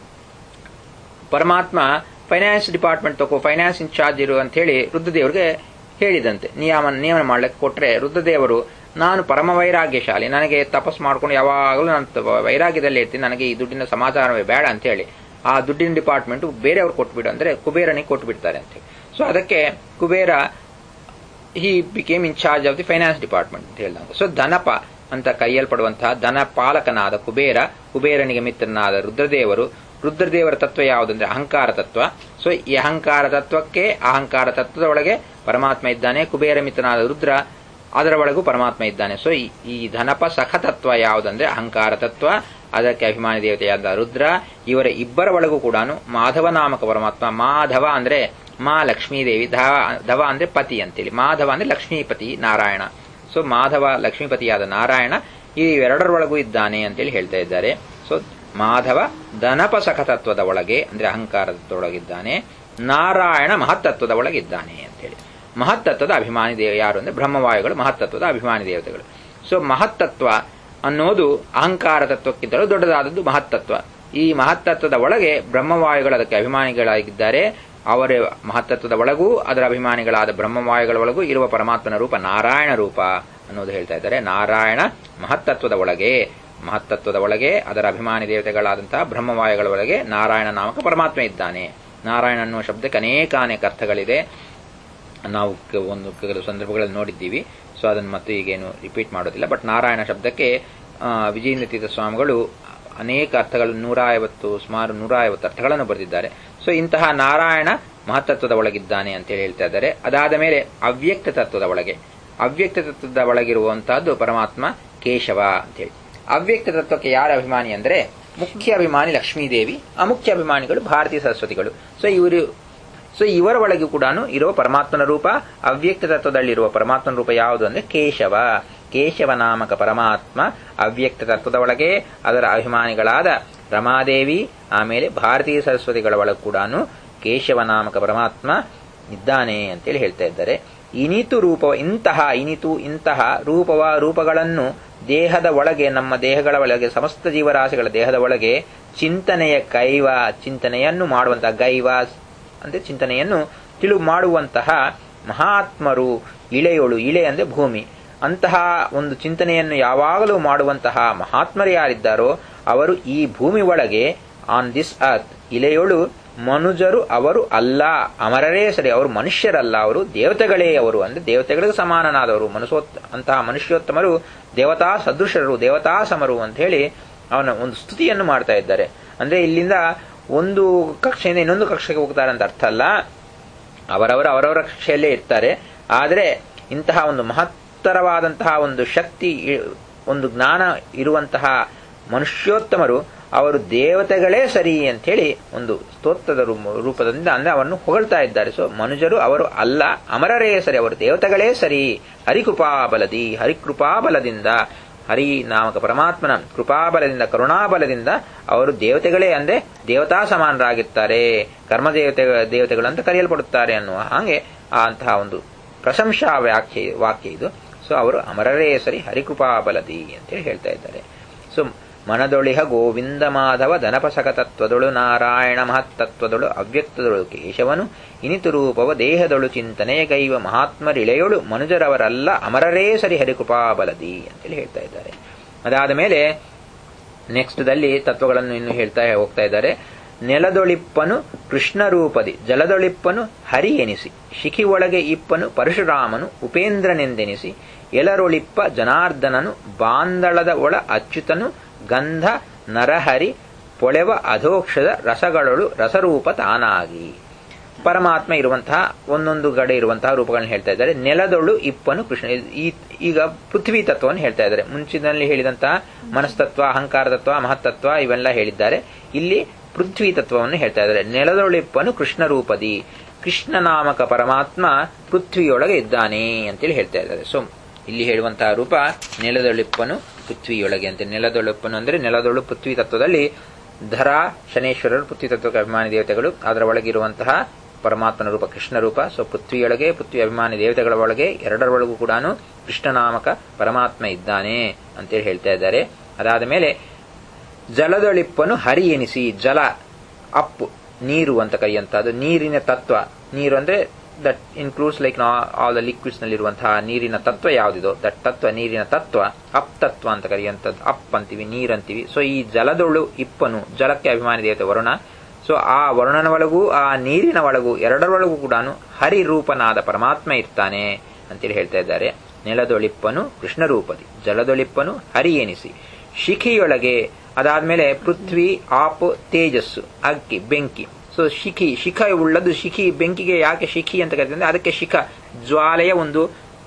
ಪರಮಾತ್ಮ ಫೈನಾನ್ಸ್ ಡಿಪಾರ್ಟ್ಮೆಂಟ್ ತಗೋ ಫೈನಾನ್ಸ್ ಇನ್ಚಾರ್ಜ್ ಇರು ಅಂತ ಹೇಳಿ ರುದ್ರದೇವರಿಗೆ ಹೇಳಿದಂತೆ ನಿಯಮ ನಿಯಮನ ಮಾಡ್ಲಿಕ್ಕೆ ಕೊಟ್ರೆ ರುದ್ರದೇವರು ನಾನು ಪರಮ ವೈರಾಗ್ಯಶಾಲಿ ನನಗೆ ತಪಸ್ ಮಾಡ್ಕೊಂಡು ಯಾವಾಗಲೂ ನಾನು ತ- ವೈರಾಗ್ಯದಲ್ಲಿ ಇರ್ತೀನಿ ನನಗೆ ಈ ದುಡ್ಡಿನ ಸಮಾಚಾರವೇ ಬೇಡ ಅಂತ ಹೇಳಿ ಆ ದುಡ್ಡಿನ ಡಿಪಾರ್ಟ್ಮೆಂಟ್ ಬೇರೆಯವ್ರು ಕೊಟ್ಬಿಡು ಅಂದ್ರೆ ಕುಬೇರನಿಗೆ ಕೊಟ್ಬಿಡ್ತಾರೆ ಅಂತ ಸೊ ಅದಕ್ಕೆ Kubera he became in charge of the finance department ಅಂತ ಹೇಳಿದಾಗ ಸೊ ಧನಪ ಅಂತ ಕೈಯಲ್ಪಡುವಂತಹ ಧನ ಪಾಲಕನಾದ ಕುಬೇರ ಕುಬೇರನಿಗೆ ಮಿತ್ರನಾದ ರುದ್ರದೇವರು ರುದ್ರದೇವರ ತತ್ವ ಯಾವುದಂದ್ರೆ ಅಹಂಕಾರ ತತ್ವ ಸೊ ಈ ಅಹಂಕಾರ ತತ್ವಕ್ಕೆ ಅಹಂಕಾರ ತತ್ವದ ಒಳಗೆ ಪರಮಾತ್ಮ ಇದ್ದಾನೆ ಕುಬೇರ ಮಿತ್ರನಾದ ರುದ್ರ ಅದರ ಒಳಗೂ ಪರಮಾತ್ಮ ಇದ್ದಾನೆ ಸೊ ಈ- ಈ ಧನಪ ಸಖ ತತ್ವ ಯಾವುದಂದ್ರೆ ಅಹಂಕಾರ ತತ್ವ ಅದಕ್ಕೆ ಅಭಿಮಾನಿ ದೇವತೆಯಾದ ರುದ್ರ ಇವರ ಇಬ್ಬರ ಒಳಗೂ ಕೂಡ ಮಾಧವ ನಾಮಕ ಪರಮಾತ್ಮ ಮಾಧವ ಅಂದ್ರೆ ಮಾ ಲಕ್ಷ್ಮೀದೇವಿ ಧವ ಧವ ಅಂದ್ರೆ ಪತಿ ಅಂತೇಳಿ ಮಾಧವ ಅಂದ್ರೆ ಲಕ್ಷ್ಮೀಪತಿ ನಾರಾಯಣ ಸೊ ಮಾಧವ ಲಕ್ಷ್ಮೀಪತಿಯಾದ ನಾರಾಯಣ ಈ ಎರಡರೊಳಗೂ ಇದ್ದಾನೆ ಅಂತೇಳಿ ಹೇಳ್ತಾ ಇದ್ದಾರೆ ಸೊ ಮಾಧವ ಧನಪ ಸಖತತ್ವದ ಒಳಗೆ ಅಂದ್ರೆ ಅಹಂಕಾರದೊಳಗಿದ್ದಾನೆ ನಾರಾಯಣ ಮಹತ್ತತ್ವದ ಒಳಗಿದ್ದಾನೆ ಅಂತೇಳಿ ಮಹತ್ತತ್ವದ ಅಭಿಮಾನಿ ದೇವ ಯಾರು ಅಂದ್ರೆ ಬ್ರಹ್ಮವಾಯುಗಳು ಮಹತ್ತತ್ವದ ಅಭಿಮಾನಿ ದೇವತೆಗಳು ಸೊ ಮಹತ್ತತ್ವ ಅನ್ನೋದು ಅಹಂಕಾರ ತತ್ವಕ್ಕಿಂತಲೂ ದೊಡ್ಡದಾದದ್ದು ಮಹತ್ತತ್ವ ಈ ಮಹತ್ತತ್ವದ ಒಳಗೆ ಬ್ರಹ್ಮವಾಯುಗಳು ಅದಕ್ಕೆ ಅಭಿಮಾನಿಗಳಾಗಿದ್ದಾರೆ ಅವರ ಮಹತ್ತತ್ವದ ಒಳಗೂ ಅದರ ಅಭಿಮಾನಿಗಳಾದ ಬ್ರಹ್ಮವಾಯುಗಳ ಒಳಗೂ ಇರುವ ಪರಮಾತ್ಮನ ರೂಪ ನಾರಾಯಣ ರೂಪ ಅನ್ನೋದು ಹೇಳ್ತಾ ಇದ್ದಾರೆ ನಾರಾಯಣ ಮಹತ್ತತ್ವದ ಒಳಗೆ ಮಹತ್ತತ್ವದ ಒಳಗೆ ಅದರ ಅಭಿಮಾನಿ ದೇವತೆಗಳಾದಂತಹ ಬ್ರಹ್ಮವಾಯುಗಳ ಒಳಗೆ ನಾರಾಯಣ ನಾಮಕ ಪರಮಾತ್ಮ ಇದ್ದಾನೆ ನಾರಾಯಣ ಅನ್ನುವ ಶಬ್ದಕ್ಕೆ ಅನೇಕ ಅನೇಕ ಅರ್ಥಗಳಿದೆ ನಾವು ಕ- ಒಂದು ಕೆಲವು ಸಂದರ್ಭಗಳಲ್ಲಿ ನೋಡಿದ್ದೀವಿ ಸೊ ಅದನ್ನು ಮತ್ತೆ ಈಗೇನು ರಿಪೀಟ್ ಮಾಡೋದಿಲ್ಲ ಬಟ್ ನಾರಾಯಣ ಶಬ್ದಕ್ಕೆ ಆ, ವಿಜಯೇಂದ್ರ ತೀರ್ಥ ಸ್ವಾಮಿಗಳು ಅನೇಕ ಅರ್ಥಗಳು ನೂರ ಐವತ್ತು ಸುಮಾರು ನೂರ ಐವತ್ತು ಅರ್ಥಗಳನ್ನು ಬರೆದಿದ್ದಾರೆ ಸೊ ಇಂತಹ ನಾರಾಯಣ ಮಹತ್ತತ್ವದ ಒಳಗಿದ್ದಾನೆ ಅಂತೇಳಿ ಹೇಳ್ತಾ ಇದ್ದಾರೆ ಅದಾದ ಮೇಲೆ ಅವ್ಯಕ್ತ ತತ್ವದ ಒಳಗೆ ಅವ್ಯಕ್ತ ತತ್ವದ ಒಳಗಿರುವಂತಹದ್ದು ಪರಮಾತ್ಮ ಕೇಶವ ಅಂತೇಳಿ ಅವ್ಯಕ್ತ ತತ್ವಕ್ಕೆ ಯಾರ ಅಭಿಮಾನಿ ಅಂದ್ರೆ ಮುಖ್ಯ ಅಭಿಮಾನಿ ಲಕ್ಷ್ಮೀದೇವಿ ಅಮುಖ್ಯ ಅಭಿಮಾನಿಗಳು ಭಾರತೀಯ ಸರಸ್ವತಿಗಳು ಸೊ ಇವರು ಸೊ ಇವರ ಒಳಗೂ ಕೂಡ ಇರುವ ಪರಮಾತ್ಮನ ರೂಪ ಅವ್ಯಕ್ತ ತತ್ವದಲ್ಲಿರುವ ಪರಮಾತ್ಮನ ರೂಪ ಯಾವುದು ಅಂದ್ರೆ ಕೇಶವ ಕೇಶವ ನಾಮಕ ಪರಮಾತ್ಮ ಅವ್ಯಕ್ತ ತತ್ವದ ಒಳಗೆ ಅದರ ಅಭಿಮಾನಿಗಳಾದ ರಮಾದೇವಿ ಆಮೇಲೆ ಭಾರತೀಯ ಸರಸ್ವತಿಗಳ ಒಳಗೆ ಕೂಡ ಕೇಶವ ನಾಮಕ ಪರಮಾತ್ಮ ಇದ್ದಾನೆ ಅಂತೇಳಿ ಹೇಳ್ತಾ ಇದ್ದಾರೆ ಇನಿತು ರೂಪವ ಇಂತಹ ಇನಿತು ಇಂತಹ ರೂಪವ ರೂಪಗಳನ್ನು ದೇಹದ ಒಳಗೆ ನಮ್ಮ ದೇಹಗಳ ಒಳಗೆ ಸಮಸ್ತ ಜೀವರಾಶಿಗಳ ದೇಹದ ಒಳಗೆ ಚಿಂತನೆಯ ಕೈವ ಚಿಂತನೆಯನ್ನು ಮಾಡುವಂತಹ ಗೈವ ಅಂದ್ರೆ ಚಿಂತನೆಯನ್ನು ತಿಳು ಮಾಡುವಂತಹ ಮಹಾತ್ಮರು ಇಳೆಯೊಳು ಇಳೆ ಅಂದ್ರೆ ಭೂಮಿ ಅಂತಹ ಒಂದು ಚಿಂತನೆಯನ್ನು ಯಾವಾಗಲೂ ಮಾಡುವಂತಹ ಮಹಾತ್ಮರು ಯಾರಿದ್ದಾರೋ ಅವರು ಈ ಭೂಮಿ ಒಳಗೆ ಆನ್ ದಿಸ್ ಅರ್ತ್ ಇಲೆಯೊಳು ಮನುಜರು ಅವರು ಅಲ್ಲ ಅಮರರೇ ಸರಿ ಅವರು ಮನುಷ್ಯರಲ್ಲ ಅವರು ದೇವತೆಗಳೇ ಅವರು ಅಂದ್ರೆ ದೇವತೆಗಳಿಗೆ ಸಮಾನನಾದವರು ಮನುಷ್ಯೋತ್ ಅಂತಹ ಮನುಷ್ಯೋತ್ತಮರು ದೇವತಾ ಸದೃಶರು ದೇವತಾ ಸಮರು ಅಂತ ಹೇಳಿ ಅವನ ಒಂದು ಸ್ತುತಿಯನ್ನು ಮಾಡ್ತಾ ಇದ್ದಾರೆ ಅಂದ್ರೆ ಇಲ್ಲಿಂದ ಒಂದು ಕಕ್ಷೆಯಿಂದ ಇನ್ನೊಂದು ಕಕ್ಷೆಗೆ ಹೋಗ್ತಾರೆ ಅಂತ ಅರ್ಥ ಅಲ್ಲ ಅವರವರು ಅವರವರ ಕಕ್ಷೆಯಲ್ಲೇ ಇರ್ತಾರೆ ಆದರೆ ಇಂತಹ ಒಂದು ಮಹತ್ತರವಾದಂತಹ ಒಂದು ಶಕ್ತಿ ಇ- ಒಂದು ಜ್ಞಾನ ಇರುವಂತಹ ಮನುಷ್ಯೋತ್ತಮರು ಅವರು ದೇವತೆಗಳೇ ಸರಿ ಅಂತ ಹೇಳಿ ಒಂದು ಸ್ತೋತ್ರದ ರೂ- ರೂಪದಿಂದ ಅಂದ್ರೆ ಅವರನ್ನು ಹೊಗಳ್ತಾ ಇದ್ದಾರೆ ಸೊ ಮನುಜರು ಅವರು ಅಲ್ಲ ಅಮರರೇ ಸರಿ ಅವರು ದೇವತೆಗಳೇ ಸರಿ ಹರಿಕೃಪಾಬಲದಿ ಹರಿಕೃಪಾಬಲದಿಂದ ಹರಿ ನಾಮಕ ಪರಮಾತ್ಮನ ಕೃಪಾಬಲದಿಂದ ಕರುಣಾಬಲದಿಂದ ಅವರು ದೇವತೆಗಳೇ ಅಂದ್ರೆ ದೇವತಾ ಸಮಾನರಾಗಿರ್ತಾರೆ ಕರ್ಮ ದೇವತೆ ದೇವತೆಗಳು ಅಂತ ಕರೆಯಲ್ಪಡುತ್ತಾರೆ ಅನ್ನುವ ಹಾಗೆ ಆ ಅಂತಹ ಒಂದು ಪ್ರಶಂಸಾ ವ್ಯಾಖ್ಯೆ ವಾಕ್ಯ ಇದು ಸೊ ಅವರು ಅಮರರೇ ಸರಿ ಹರಿಕೃಪಾಬಲದಿ ಅಂತೇಳಿ ಹೇಳ್ತಾ ಇದ್ದಾರೆ ಸೊ ಮನದೊಳಿಹ ಗೋವಿಂದ ಮಾಧವ ದನಪಸಕ ತತ್ವದೊಳು ನಾರಾಯಣ ಮಹತ್ತತ್ವದೊಳು ಅವ್ಯಕ್ತದೊಳು ಕೇಶವನು ಇನಿತು ರೂಪವ ದೇಹದೊಳು ಚಿಂತನೆಯ ಗೈವ ಮಹಾತ್ಮರಿಳೆಯೊಳು ಮನುಜರವರಲ್ಲ ಅಮರರೇ ಸರಿ ಹರಿಕೃಪಾಬಲದಿ ಅಂತೇಳಿ ಹೇಳ್ತಾ ಇದ್ದಾರೆ ಅದಾದ ಮೇಲೆ ನೆಕ್ಸ್ಟ್ ದಲ್ಲಿ ತತ್ವಗಳನ್ನು ಇನ್ನು ಹೇಳ್ತಾ ಹೋಗ್ತಾ ಇದ್ದಾರೆ ನೆಲದೊಳಿಪ್ಪನು ಕೃಷ್ಣ ರೂಪದಿ ಜಲದೊಳಿಪ್ಪನು ಹರಿ ಎನಿಸಿ ಶಿಖಿ ಒಳಗೆ ಇಪ್ಪನು ಪರಶುರಾಮನು ಉಪೇಂದ್ರನೆಂದೆನಿಸಿ ಎಲರೊಳಿಪ್ಪ ಜನಾರ್ದನನು ಬಾಂದಳದ ಒಳ ಅಚ್ಯುತನು ಗಂಧ ನರಹರಿ ಪೊಳೆವ ಅಧೋಕ್ಷದ ರಸಗಳೊಳು ರಸರೂಪ ತಾನಾಗಿ ಪರಮಾತ್ಮ ಇರುವಂತಹ ಒಂದೊಂದು ಗಡೆ ಇರುವಂತಹ ರೂಪಗಳನ್ನ ಹೇಳ್ತಾ ಇದ್ದಾರೆ ನೆಲದೊಳು ಇಪ್ಪನು ಕೃಷ್ಣ ಈ- ಈಗ ಪೃಥ್ವಿ ತತ್ವವನ್ನು ಹೇಳ್ತಾ ಇದ್ದಾರೆ ಮುಂಚಿನಲ್ಲಿ ಹೇಳಿದಂತಹ ಮನಸ್ತತ್ವ ಅಹಂಕಾರ ತತ್ವ ಮಹತ್ತತ್ವ ಇವೆಲ್ಲ ಹೇಳಿದ್ದಾರೆ ಇಲ್ಲಿ ಪೃಥ್ವಿ ತತ್ವವನ್ನು ಹೇಳ್ತಾ ಇದ್ದಾರೆ ನೆಲದೊಳಿಪ್ಪನು ಕೃಷ್ಣ ರೂಪದಿ ಕೃಷ್ಣ ನಾಮಕ ಪರಮಾತ್ಮ ಪೃಥ್ವಿಯೊಳಗೆ ಇದ್ದಾನೆ ಅಂತೇಳಿ ಹೇಳ್ತಾ ಇದ್ದಾರೆ ಸೊ ಇಲ್ಲಿ ಹೇಳುವಂತಹ ರೂಪ ನೆಲದೊಳಿಪ್ಪನು ಪೃಥ್ವಿಯೊಳಗೆ ಅಂತ ನೆಲದೊಳಿಪ್ಪನು ಅಂದ್ರೆ ನೆಲದೊಳು ಪೃಥ್ವಿ ತತ್ವದಲ್ಲಿ ಧರ ಶನೇಶ್ವರರು ಪೃಥ್ವಿ ತತ್ವಕ್ಕೆ ಅಭಿಮಾನಿ ದೇವತೆಗಳು ಅದರ ಒಳಗಿರುವಂತಹ ಪರಮಾತ್ಮನ ರೂಪ ಕೃಷ್ಣ ರೂಪ ಸೊ ಪೃಥ್ವಿಯೊಳಗೆ ಪೃಥ್ವಿ ಅಭಿಮಾನಿ ದೇವತೆಗಳ ಒಳಗೆ ಎರಡರೊಳಗೂ ಕೂಡ ಕೃಷ್ಣನಾಮಕ ಪರಮಾತ್ಮ ಇದ್ದಾನೆ ಅಂತೇಳಿ ಹೇಳ್ತಾ ಇದ್ದಾರೆ ಅದಾದ ಮೇಲೆ ಜಲದೊಳಿಪ್ಪನು ಹರಿ ಎನಿಸಿ ಜಲ ಅಪ್ಪು ನೀರು ಅಂತ ಕರೆಯುವಂತಹದ್ದು ನೀರಿನ ತತ್ವ ನೀರು ಅಂದ್ರೆ that includes like all the liquids ನಲ್ಲಿರುವಂತಹ ನೀರಿನ ತತ್ವ ಯಾವುದಿದೋ ದಟ್ ತತ್ವ ನೀರಿನ ತತ್ವ ಅಪ್ ತತ್ವ ಅಂತ ಕರೆಯುವಂಥದ್ದು ಅಪ್ ಅಂತೀವಿ ನೀರಂತೀವಿ ಸೊ ಈ ಜಲದೊಳು ಇಪ್ಪನು ಜಲಕ್ಕೆ ಅಭಿಮಾನಿ ದೇವತೆ ವರುಣ ಸೊ ಆ ವರುಣನ ಒಳಗೂ ಆ ನೀರಿನ ಒಳಗೂ ಎರಡರೊಳಗೂ ಕೂಡ ಹರಿರೂಪನಾದ ಪರಮಾತ್ಮ ಇರ್ತಾನೆ ಅಂತೇಳಿ ಹೇಳ್ತಾ ಇದ್ದಾರೆ ನೆಲದೊಳಿಪ್ಪನು ಕೃಷ್ಣ ರೂಪದಿ ಜಲದೊಳಿಪ್ಪನು ಹರಿ ಎನಿಸಿ ಶಿಖಿಯೊಳಗೆ ಅದಾದ್ಮೇಲೆ ಪೃಥ್ವಿ ಆಪ್ ತೇಜಸ್ಸು ಅಕ್ಕಿ ಬೆಂಕಿ ಸೊ ಶಿಖಿ ಶಿಖ ಉಳ್ಳದು ಶಿಖಿ ಬೆಂಕಿಗೆ ಯಾಕೆ ಶಿಖಿ ಅಂತ ಕರೀತಾರೆ ಅಂದ್ರೆ ಅದಕ್ಕೆ ಶಿಖ ಜ್ವಾಲೆಯ ಒಂದು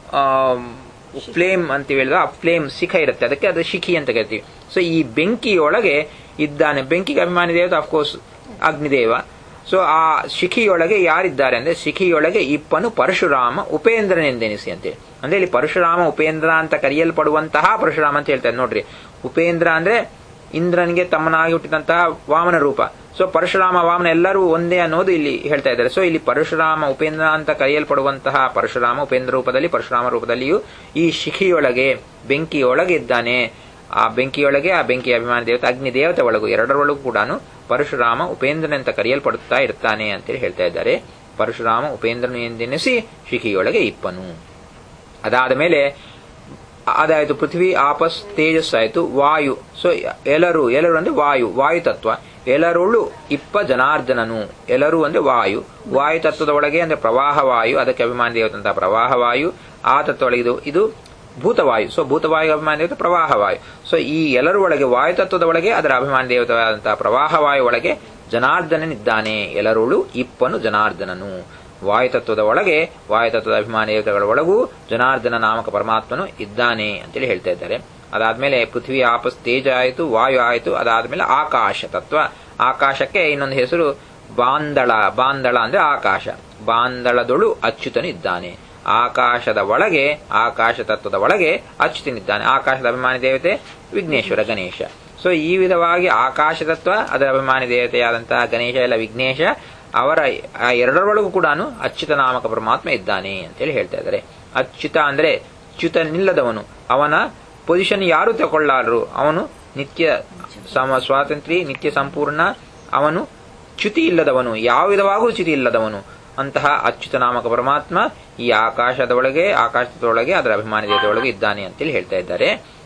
ಫ್ಲೇಮ್ ಅಂತೀವಿ ಹೇಳಿದ್ರೆ ಆ ಫ್ಲೇಮ್ ಶಿಖ ಇರುತ್ತೆ ಅದಕ್ಕೆ ಅದು ಶಿಖಿ ಅಂತ ಕರಿತೀವಿ ಸೊ ಈ ಬೆಂಕಿಯೊಳಗೆ ಇದ್ದಾನೆ ಬೆಂಕಿಗೆ ಅಭಿಮಾನಿ ದೇವತೆ ಅಫ್ಕೋರ್ಸ್ ಅಗ್ನಿದೇವ ಸೊ ಆ ಶಿಖಿಯೊಳಗೆ ಯಾರಿದ್ದಾರೆ ಅಂದ್ರೆ ಶಿಖಿಯೊಳಗೆ ಇಪ್ಪನು ಪರಶುರಾಮ ಉಪೇಂದ್ರನೆಂದೆನಿಸಿ ಅಂತೇಳಿ ಅಂದ್ರೆ ಇಲ್ಲಿ ಪರಶುರಾಮ ಉಪೇಂದ್ರ ಅಂತ ಕರೆಯಲ್ಪಡುವಂತಹ ಪರಶುರಾಮ ಅಂತ ಹೇಳ್ತಾರೆ ನೋಡ್ರಿ ಉಪೇಂದ್ರ ಅಂದ್ರೆ ಇಂದ್ರನಿಗೆ ತಮ್ಮನಾಗಿ ಹುಟ್ಟಿದಂತಹ ವಾಮನ ರೂಪ ಸೊ ಪರಶುರಾಮ ವಾಮನ ಎಲ್ಲರೂ ಒಂದೇ ಅನ್ನೋದು ಇಲ್ಲಿ ಹೇಳ್ತಾ ಇದ್ದಾರೆ ಸೊ ಇಲ್ಲಿ ಪರಶುರಾಮ ಉಪೇಂದ್ರ ಅಂತ ಕರೆಯಲ್ಪಡುವಂತಹ ಪರಶುರಾಮ ಉಪೇಂದ್ರ ರೂಪದಲ್ಲಿ ಪರಶುರಾಮ ರೂಪದಲ್ಲಿಯೂ ಈ ಶಿಖಿಯೊಳಗೆ ಬೆಂಕಿಯೊಳಗೆ ಇದ್ದಾನೆ ಆ ಬೆಂಕಿಯೊಳಗೆ ಆ ಬೆಂಕಿ ಅಭಿಮಾನ ದೇವತೆ ಅಗ್ನಿ ದೇವತೆ ಒಳಗೂ ಎರಡರೊಳಗೂ ಕೂಡ ಪರಶುರಾಮ ಉಪೇಂದ್ರನಂತ ಕರೆಯಲ್ಪಡುತ್ತಾ ಇರ್ತಾನೆ ಅಂತೇಳಿ ಹೇಳ್ತಾ ಇದ್ದಾರೆ ಪರಶುರಾಮ ಉಪೇಂದ್ರನು ಎಂದೆನಿಸಿ ಶಿಖಿಯೊಳಗೆ ಇಪ್ಪನು ಅದಾದ ಮೇಲೆ ಅದಾಯ್ತು ಪೃಥ್ವಿ ಆಪಸ್ ತೇಜಸ್ ಆಯ್ತು ವಾಯು ಸೊ ಎಲ್ಲರೂ ಎಲ್ಲರೂ ಅಂದ್ರೆ ವಾಯು ವಾಯು ತತ್ವ ಎಲ್ಲರುಳು ಇಪ್ಪ ಜನಾರ್ದನನು ಎಲ್ಲರೂ ಅಂದ್ರೆ ವಾಯು ವಾಯು ತತ್ವದ ಒಳಗೆ ಅಂದ್ರೆ ಪ್ರವಾಹ ವಾಯು ಅದಕ್ಕೆ ಅಭಿಮಾನ ದೇವತಂತಹ ಪ್ರವಾಹ ವಾಯು ಆ ತತ್ವ ಒಳಗೆ ಇದು ಇದು ಭೂತವಾಯು ಸೊ ಭೂತವಾಯು ಅಭಿಮಾನ ದೇವತೆ ಪ್ರವಾಹ ವಾಯು ಸೊ ಈ ಎಲ್ಲರ ಒಳಗೆ ವಾಯು ತತ್ವದ ಒಳಗೆ ಅದರ ಅಭಿಮಾನ ದೇವತೆಯಾದಂತಹ ಪ್ರವಾಹ ವಾಯು ಒಳಗೆ ಜನಾರ್ದನನಿದ್ದಾನೆ ಎಲ್ಲರುಳು ಇಪ್ಪನು ಜನಾರ್ದನನು ವಾಯುತತ್ವದ ಒಳಗೆ ವಾಯುತತ್ವದ ಅಭಿಮಾನ ದೇವತೆಗಳ ಒಳಗೂ ಜನಾರ್ದನ ನಾಮಕ ಪರಮಾತ್ಮನು ಇದ್ದಾನೆ ಅಂತೇಳಿ ಹೇಳ್ತಾ ಇದ್ದಾರೆ ಅದಾದ್ಮೇಲೆ ಪೃಥ್ವಿ ಆಪಸ್ ತೇಜ ಆಯಿತು ವಾಯು ಆಯಿತು ಅದಾದ್ಮೇಲೆ ಆಕಾಶ ತತ್ವ ಆಕಾಶಕ್ಕೆ ಇನ್ನೊಂದು ಹೆಸರು ಬಾಂದಳ ಬಾಂದಳ ಅಂದ್ರೆ ಆಕಾಶ ಬಾಂದಳದೊಳು ಅಚ್ಯುತನು ಇದ್ದಾನೆ ಆಕಾಶದ ಒಳಗೆ ಆಕಾಶ ತತ್ವದ ಒಳಗೆ ಅಚ್ಯುತನಿದ್ದಾನೆ ಆಕಾಶದ ಅಭಿಮಾನಿ ದೇವತೆ ವಿಘ್ನೇಶ್ವರ ಗಣೇಶ ಸೊ ಈ ವಿಧವಾಗಿ ಆಕಾಶ ತತ್ವ ಅದರ ಅಭಿಮಾನಿ ದೇವತೆಯಾದಂತಹ ಗಣೇಶ ಎಲ್ಲ ವಿಘ್ನೇಶ ಅವರ ಆ ಎರಡರೊಳಗೂ ಕೂಡ ಅಚ್ಯುತ ನಾಮಕ ಪರಮಾತ್ಮ ಇದ್ದಾನೆ ಅಂತೇಳಿ ಹೇಳ್ತಾ ಇದ್ದಾರೆ ಅಚ್ಯುತ ಅಂದ್ರೆ ಚ್ಯುತನಿಲ್ಲದವನು ಅವನ ಪೊಸಿಷನ್ ಯಾರು ತಗೊಳ್ಳಾರರು ಅವನು ನಿತ್ಯ ಸಮ ಸ್ವಾತಂತ್ರ್ಯ ನಿತ್ಯ ಸಂಪೂರ್ಣ ಅವನು ಚ್ಯುತಿ ಇಲ್ಲದವನು ಯಾವ ವಿಧವಾಗೂ ಚ್ಯುತಿ ಇಲ್ಲದವನು ಅಂತಹ ಅಚ್ಯುತ ನಾಮಕ ಪರಮಾತ್ಮ ಈ ಆಕಾಶದ ಒಳಗೆ ಆಕಾಶದ ಒಳಗೆ ಅದರ ಅಭಿಮಾನಿ ದೇವತೆಯೊಳಗೆ ಇದ್ದಾನೆ ಅಂತೇಳಿ ಹೇಳ್ತಾ ಇದ್ದಾರೆ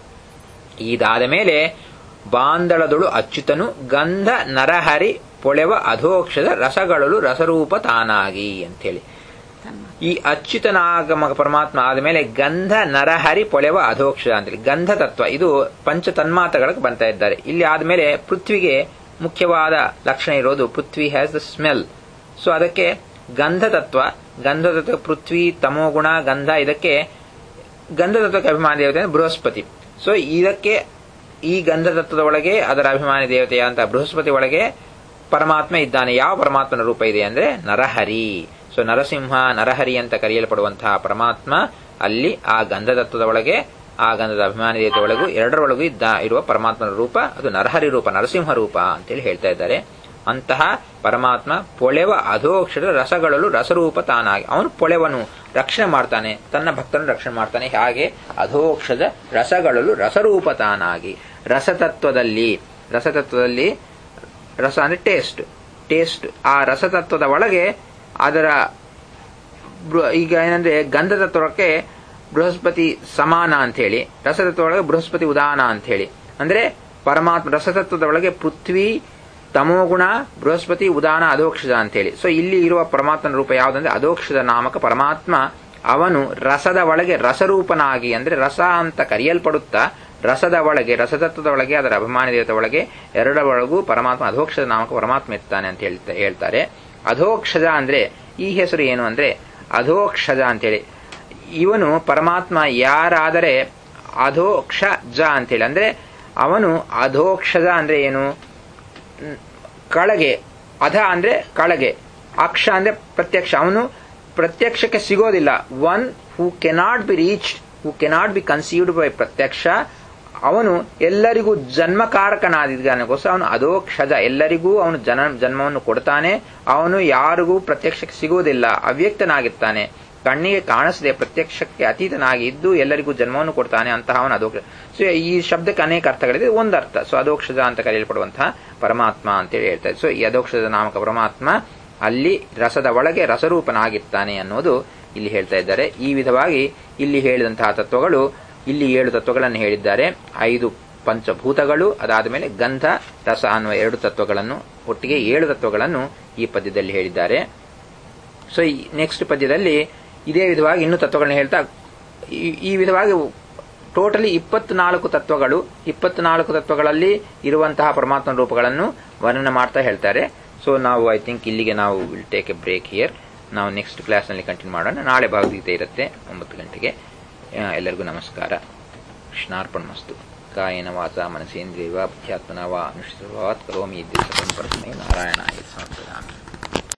ಇದಾದ ಮೇಲೆ ಬಾಂದಳದೊಳು ಅಚ್ಯುತನು ಗಂಧ ನರಹರಿ ಪೊಳೆವ ಅಧೋಕ್ಷದ ರಸಗಳಲು ರಸರೂಪ ತಾನಾಗಿ ಅಂತೇಳಿ ಈ ಅಚ್ಯುತನಾಗಮ ಪರಮಾತ್ಮ ಆದಮೇಲೆ ಗಂಧ ನರಹರಿ ಪೊಳೆವ ಅಧೋಕ್ಷದ ಅಂತೇಳಿ ಗಂಧ ತತ್ವ ಇದು ಪಂಚ ತನ್ಮಾತಗಳಿಗೆ ಬರ್ತಾ ಇದ್ದಾರೆ ಇಲ್ಲಿ ಆದ್ಮೇಲೆ ಪೃಥ್ವಿಗೆ ಮುಖ್ಯವಾದ ಲಕ್ಷಣ ಇರೋದು ಪೃಥ್ವಿ ಹ್ಯಾಸ್ ದ ಸ್ಮೆಲ್ ಸೊ ಅದಕ್ಕೆ ಗಂಧ ತತ್ವ ಗಂಧ ತತ್ವ ಪೃಥ್ವಿ ತಮೋಗುಣ ಗಂಧ ಇದಕ್ಕೆ ಗಂಧ ತತ್ವಕ್ಕೆ ಅಭಿಮಾನಿ ದೇವತೆ ಅಂದ್ರೆ ಬೃಹಸ್ಪತಿ ಸೊ ಇದಕ್ಕೆ ಈ ಗಂಧ ತತ್ವದ ಒಳಗೆ ಅದರ ಅಭಿಮಾನಿ ದೇವತೆಯಾದಂತ ಬೃಹಸ್ಪತಿ ಒಳಗೆ ಪರಮಾತ್ಮ ಇದ್ದಾನೆ ಯಾವ ಪರಮಾತ್ಮನ ರೂಪ ಇದೆ ಅಂದ್ರೆ ನರಹರಿ ಸೊ ನರಸಿಂಹ ನರಹರಿ ಅಂತ ಕರೆಯಲ್ಪಡುವಂತಹ ಪರಮಾತ್ಮ ಅಲ್ಲಿ ಆ ಗಂಧ ತತ್ವದ ಒಳಗೆ ಆ ಗಂಧದ ಅಭಿಮಾನಿ ದೇವತೆ ಒಳಗೂ ಎರಡರೊಳಗೂ ಇದ್ದ ಇರುವ ಪರಮಾತ್ಮನ ರೂಪ ಅದು ನರಹರಿ ರೂಪ ನರಸಿಂಹ ರೂಪ ಅಂತೇಳಿ ಹೇಳ್ತಾ ಇದ್ದಾರೆ ಅಂತಹ ಪರಮಾತ್ಮ ಪೊಳೆವ ಅಧೋಕ್ಷರ ರಸಗಳಲ್ಲೂ ರಸರೂಪ ತಾನಾಗಿ ಅವನು ಪೊಳೆವನು ರಕ್ಷಣೆ ಮಾಡ್ತಾನೆ ತನ್ನ ಭಕ್ತರನ್ನು ರಕ್ಷಣೆ ಮಾಡ್ತಾನೆ ಹಾಗೆ ಅಧೋಕ್ಷದ ರಸಗಳಲ್ಲೂ ರಸರೂಪ ತಾನಾಗಿ ರಸತತ್ವದಲ್ಲಿ ರಸತತ್ವದಲ್ಲಿ ರಸ ಅಂದ್ರೆ ಟೇಸ್ಟ್ ಟೇಸ್ಟ್ ಆ ರಸತತ್ವದ ಒಳಗೆ ಅದರ ಬೃ- ಈಗ ಏನಂದ್ರೆ ಗಂಧತತ್ವಕ್ಕೆ ಬೃಹಸ್ಪತಿ ಸಮಾನ ಅಂತ ಹೇಳಿ ರಸತತ್ವ ಒಳಗೆ ಬೃಹಸ್ಪತಿ ಉದಾನ ಅಂತ ಹೇಳಿ ಅಂದ್ರೆ ಪರಮಾತ್ಮ ರಸತತ್ವದ ಒಳಗೆ ಪೃಥ್ವಿ ತಮೋಗುಣ ಬೃಹಸ್ಪತಿ ಉದಾನ ಅಧೋಕ್ಷದ ಅಂತ ಹೇಳಿ ಸೊ ಇಲ್ಲಿ ಇರುವ ಪರಮಾತ್ಮನ ರೂಪ ಯಾವುದಂದ್ರೆ ಅಧೋಕ್ಷದ ನಾಮಕ ಪರಮಾತ್ಮ ಅವನು ರಸದ ಒಳಗೆ ರಸರೂಪನಾಗಿ ಅಂದ್ರೆ ರಸ ಅಂತ ಕರೆಯಲ್ಪಡುತ್ತಾ ರಸದ ಒಳಗೆ ರಸತತ್ವದ ಒಳಗೆ ಅದರ ಅಭಿಮಾನಿ ದೇವತೆ ಒಳಗೆ ಎರಡರ ಒಳಗೂ ಪರಮಾತ್ಮ ಅಧೋಕ್ಷದ ನಾಮಕ ಪರಮಾತ್ಮ ಇರ್ತಾನೆ ಅಂತ ಹೇಳ್ತಾ ಹೇಳ್ತಾರೆ ಅಧೋಕ್ಷಜ ಅಂದ್ರೆ ಈ ಹೆಸರು ಏನು ಅಂದ್ರೆ ಅಧೋಕ್ಷಜ ಅಂತೇಳಿ ಇವನು ಪರಮಾತ್ಮ ಯಾರಾದರೆ ಅಧೋಕ್ಷಜ ಅಂತೇಳಿ ಅಂದ್ರೆ ಅವನು ಅಧೋಕ್ಷಜ ಅಂದ್ರೆ ಏನು ಮ್, ಕಳಗೆ ಅಧ ಅಂದ್ರೆ ಕಳಗೆ ಅಕ್ಷ ಅಂದ್ರೆ ಪ್ರತ್ಯಕ್ಷ ಅವನು ಪ್ರತ್ಯಕ್ಷಕ್ಕೆ ಸಿಗೋದಿಲ್ಲ one who cannot be reach who cannot be conceived by ಪ್ರತ್ಯಕ್ಷ ಅವನು ಎಲ್ಲರಿಗೂ ಜನ್ಮಕಾರಕನಾದಿದ್ದಾನಗೋಸ್ಕರ ಅವನು ಅಧೋಕ್ಷಜ ಎಲ್ಲರಿಗೂ ಅವನು ಜನ ಜನ್ಮವನ್ನು ಕೊಡ್ತಾನೆ ಅವನು ಯಾರಿಗೂ ಪ್ರತ್ಯಕ್ಷಕ್ಕೆ ಸಿಗುವುದಿಲ್ಲ ಅವ್ಯಕ್ತನಾಗಿರ್ತಾನೆ ಕಣ್ಣಿಗೆ ಕಾಣಿಸದೆ ಪ್ರತ್ಯಕ್ಷಕ್ಕೆ ಅತೀತನಾಗಿ ಇದ್ದು ಎಲ್ಲರಿಗೂ ಜನ್ಮವನ್ನು ಕೊಡ್ತಾನೆ ಅಂತಹ ಅವನು ಅಧೋಕ್ಷ ಸೊ ಈ ಶಬ್ದಕ್ಕೆ ಅನೇಕ ಅರ್ಥಗಳಿದೆ ಒಂದು ಅರ್ಥ ಸೊ ಅಧೋಕ್ಷಜ ಅಂತ ಕರೆಯಲ್ಪಡುವಂತಹ ಪರಮಾತ್ಮ ಅಂತೇಳಿ ಹೇಳ್ತಾರೆ ಸೊ ಈ ಅಧೋಕ್ಷಜ ನಾಮಕ ಪರಮಾತ್ಮ ಅಲ್ಲಿ ರಸದ ಒಳಗೆ ರಸರೂಪನಾಗಿರ್ತಾನೆ ಅನ್ನೋದು ಇಲ್ಲಿ ಹೇಳ್ತಾ ಇದ್ದಾರೆ ಈ ವಿಧವಾಗಿ ಇಲ್ಲಿ ಹೇಳಿದಂತಹ ತತ್ವಗಳು ಇಲ್ಲಿ ಏಳು ತತ್ವಗಳನ್ನು ಹೇಳಿದ್ದಾರೆ ಐದು ಪಂಚಭೂತಗಳು ಅದಾದ ಮೇಲೆ ಗಂಧ ರಸ ಅನ್ನುವ ಎರಡು ತತ್ವಗಳನ್ನು ಒಟ್ಟಿಗೆ ಏಳು ತತ್ವಗಳನ್ನು ಈ ಪದ್ಯದಲ್ಲಿ ಹೇಳಿದ್ದಾರೆ ಸೊ ನೆಕ್ಸ್ಟ್ ಪದ್ಯದಲ್ಲಿ ಇದೇ ವಿಧವಾಗಿ ಇನ್ನೂ ತತ್ವಗಳನ್ನ ಹೇಳ್ತಾ ಈ- ಈ ವಿಧವಾಗಿ ಟೋಟಲಿ ಇಪ್ಪತ್ನಾಲ್ಕು ತತ್ವಗಳು ಇಪ್ಪತ್ನಾಲ್ಕು ತತ್ವಗಳಲ್ಲಿ ಇರುವಂತಹ ಪರಮಾತ್ಮ ರೂಪಗಳನ್ನು ವರ್ಣನೆ ಮಾಡ್ತಾ ಹೇಳ್ತಾರೆ ಸೊ ನಾವು ಐ ಥಿಂಕ್ ಇಲ್ಲಿಗೆ ನಾವು will take a break here ನಾವು ನೆಕ್ಸ್ಟ್ ಕ್ಲಾಸ್ನಲ್ಲಿ ಕಂಟಿನ್ಯೂ ಮಾಡೋಣ ನಾಳೆ ಭಗವದ್ಗೀತೆ ಇರುತ್ತೆ ಒಂಬತ್ತು ಗಂಟೆಗೆ ಆ, ಎಲ್ಲರಿಗೂ ನಮಸ್ಕಾರ ಕೃಷ್ಣಾರ್ಪಣ ಮಸ್ತು ಕಾಯನ ವಾಚ ಮನಸೇಂದ್ರಿಯ ಬುದ್ಧ್ಯಾತ್ಮನ ವಾ ಅನುಷ್ಠಿತವಾತ್ ಕರೋಮಿ ಇದ್ದ ಪರಸ್ಮೈ ನಾರಾಯಣ ಸಮರ್ಪಯಾಮಿ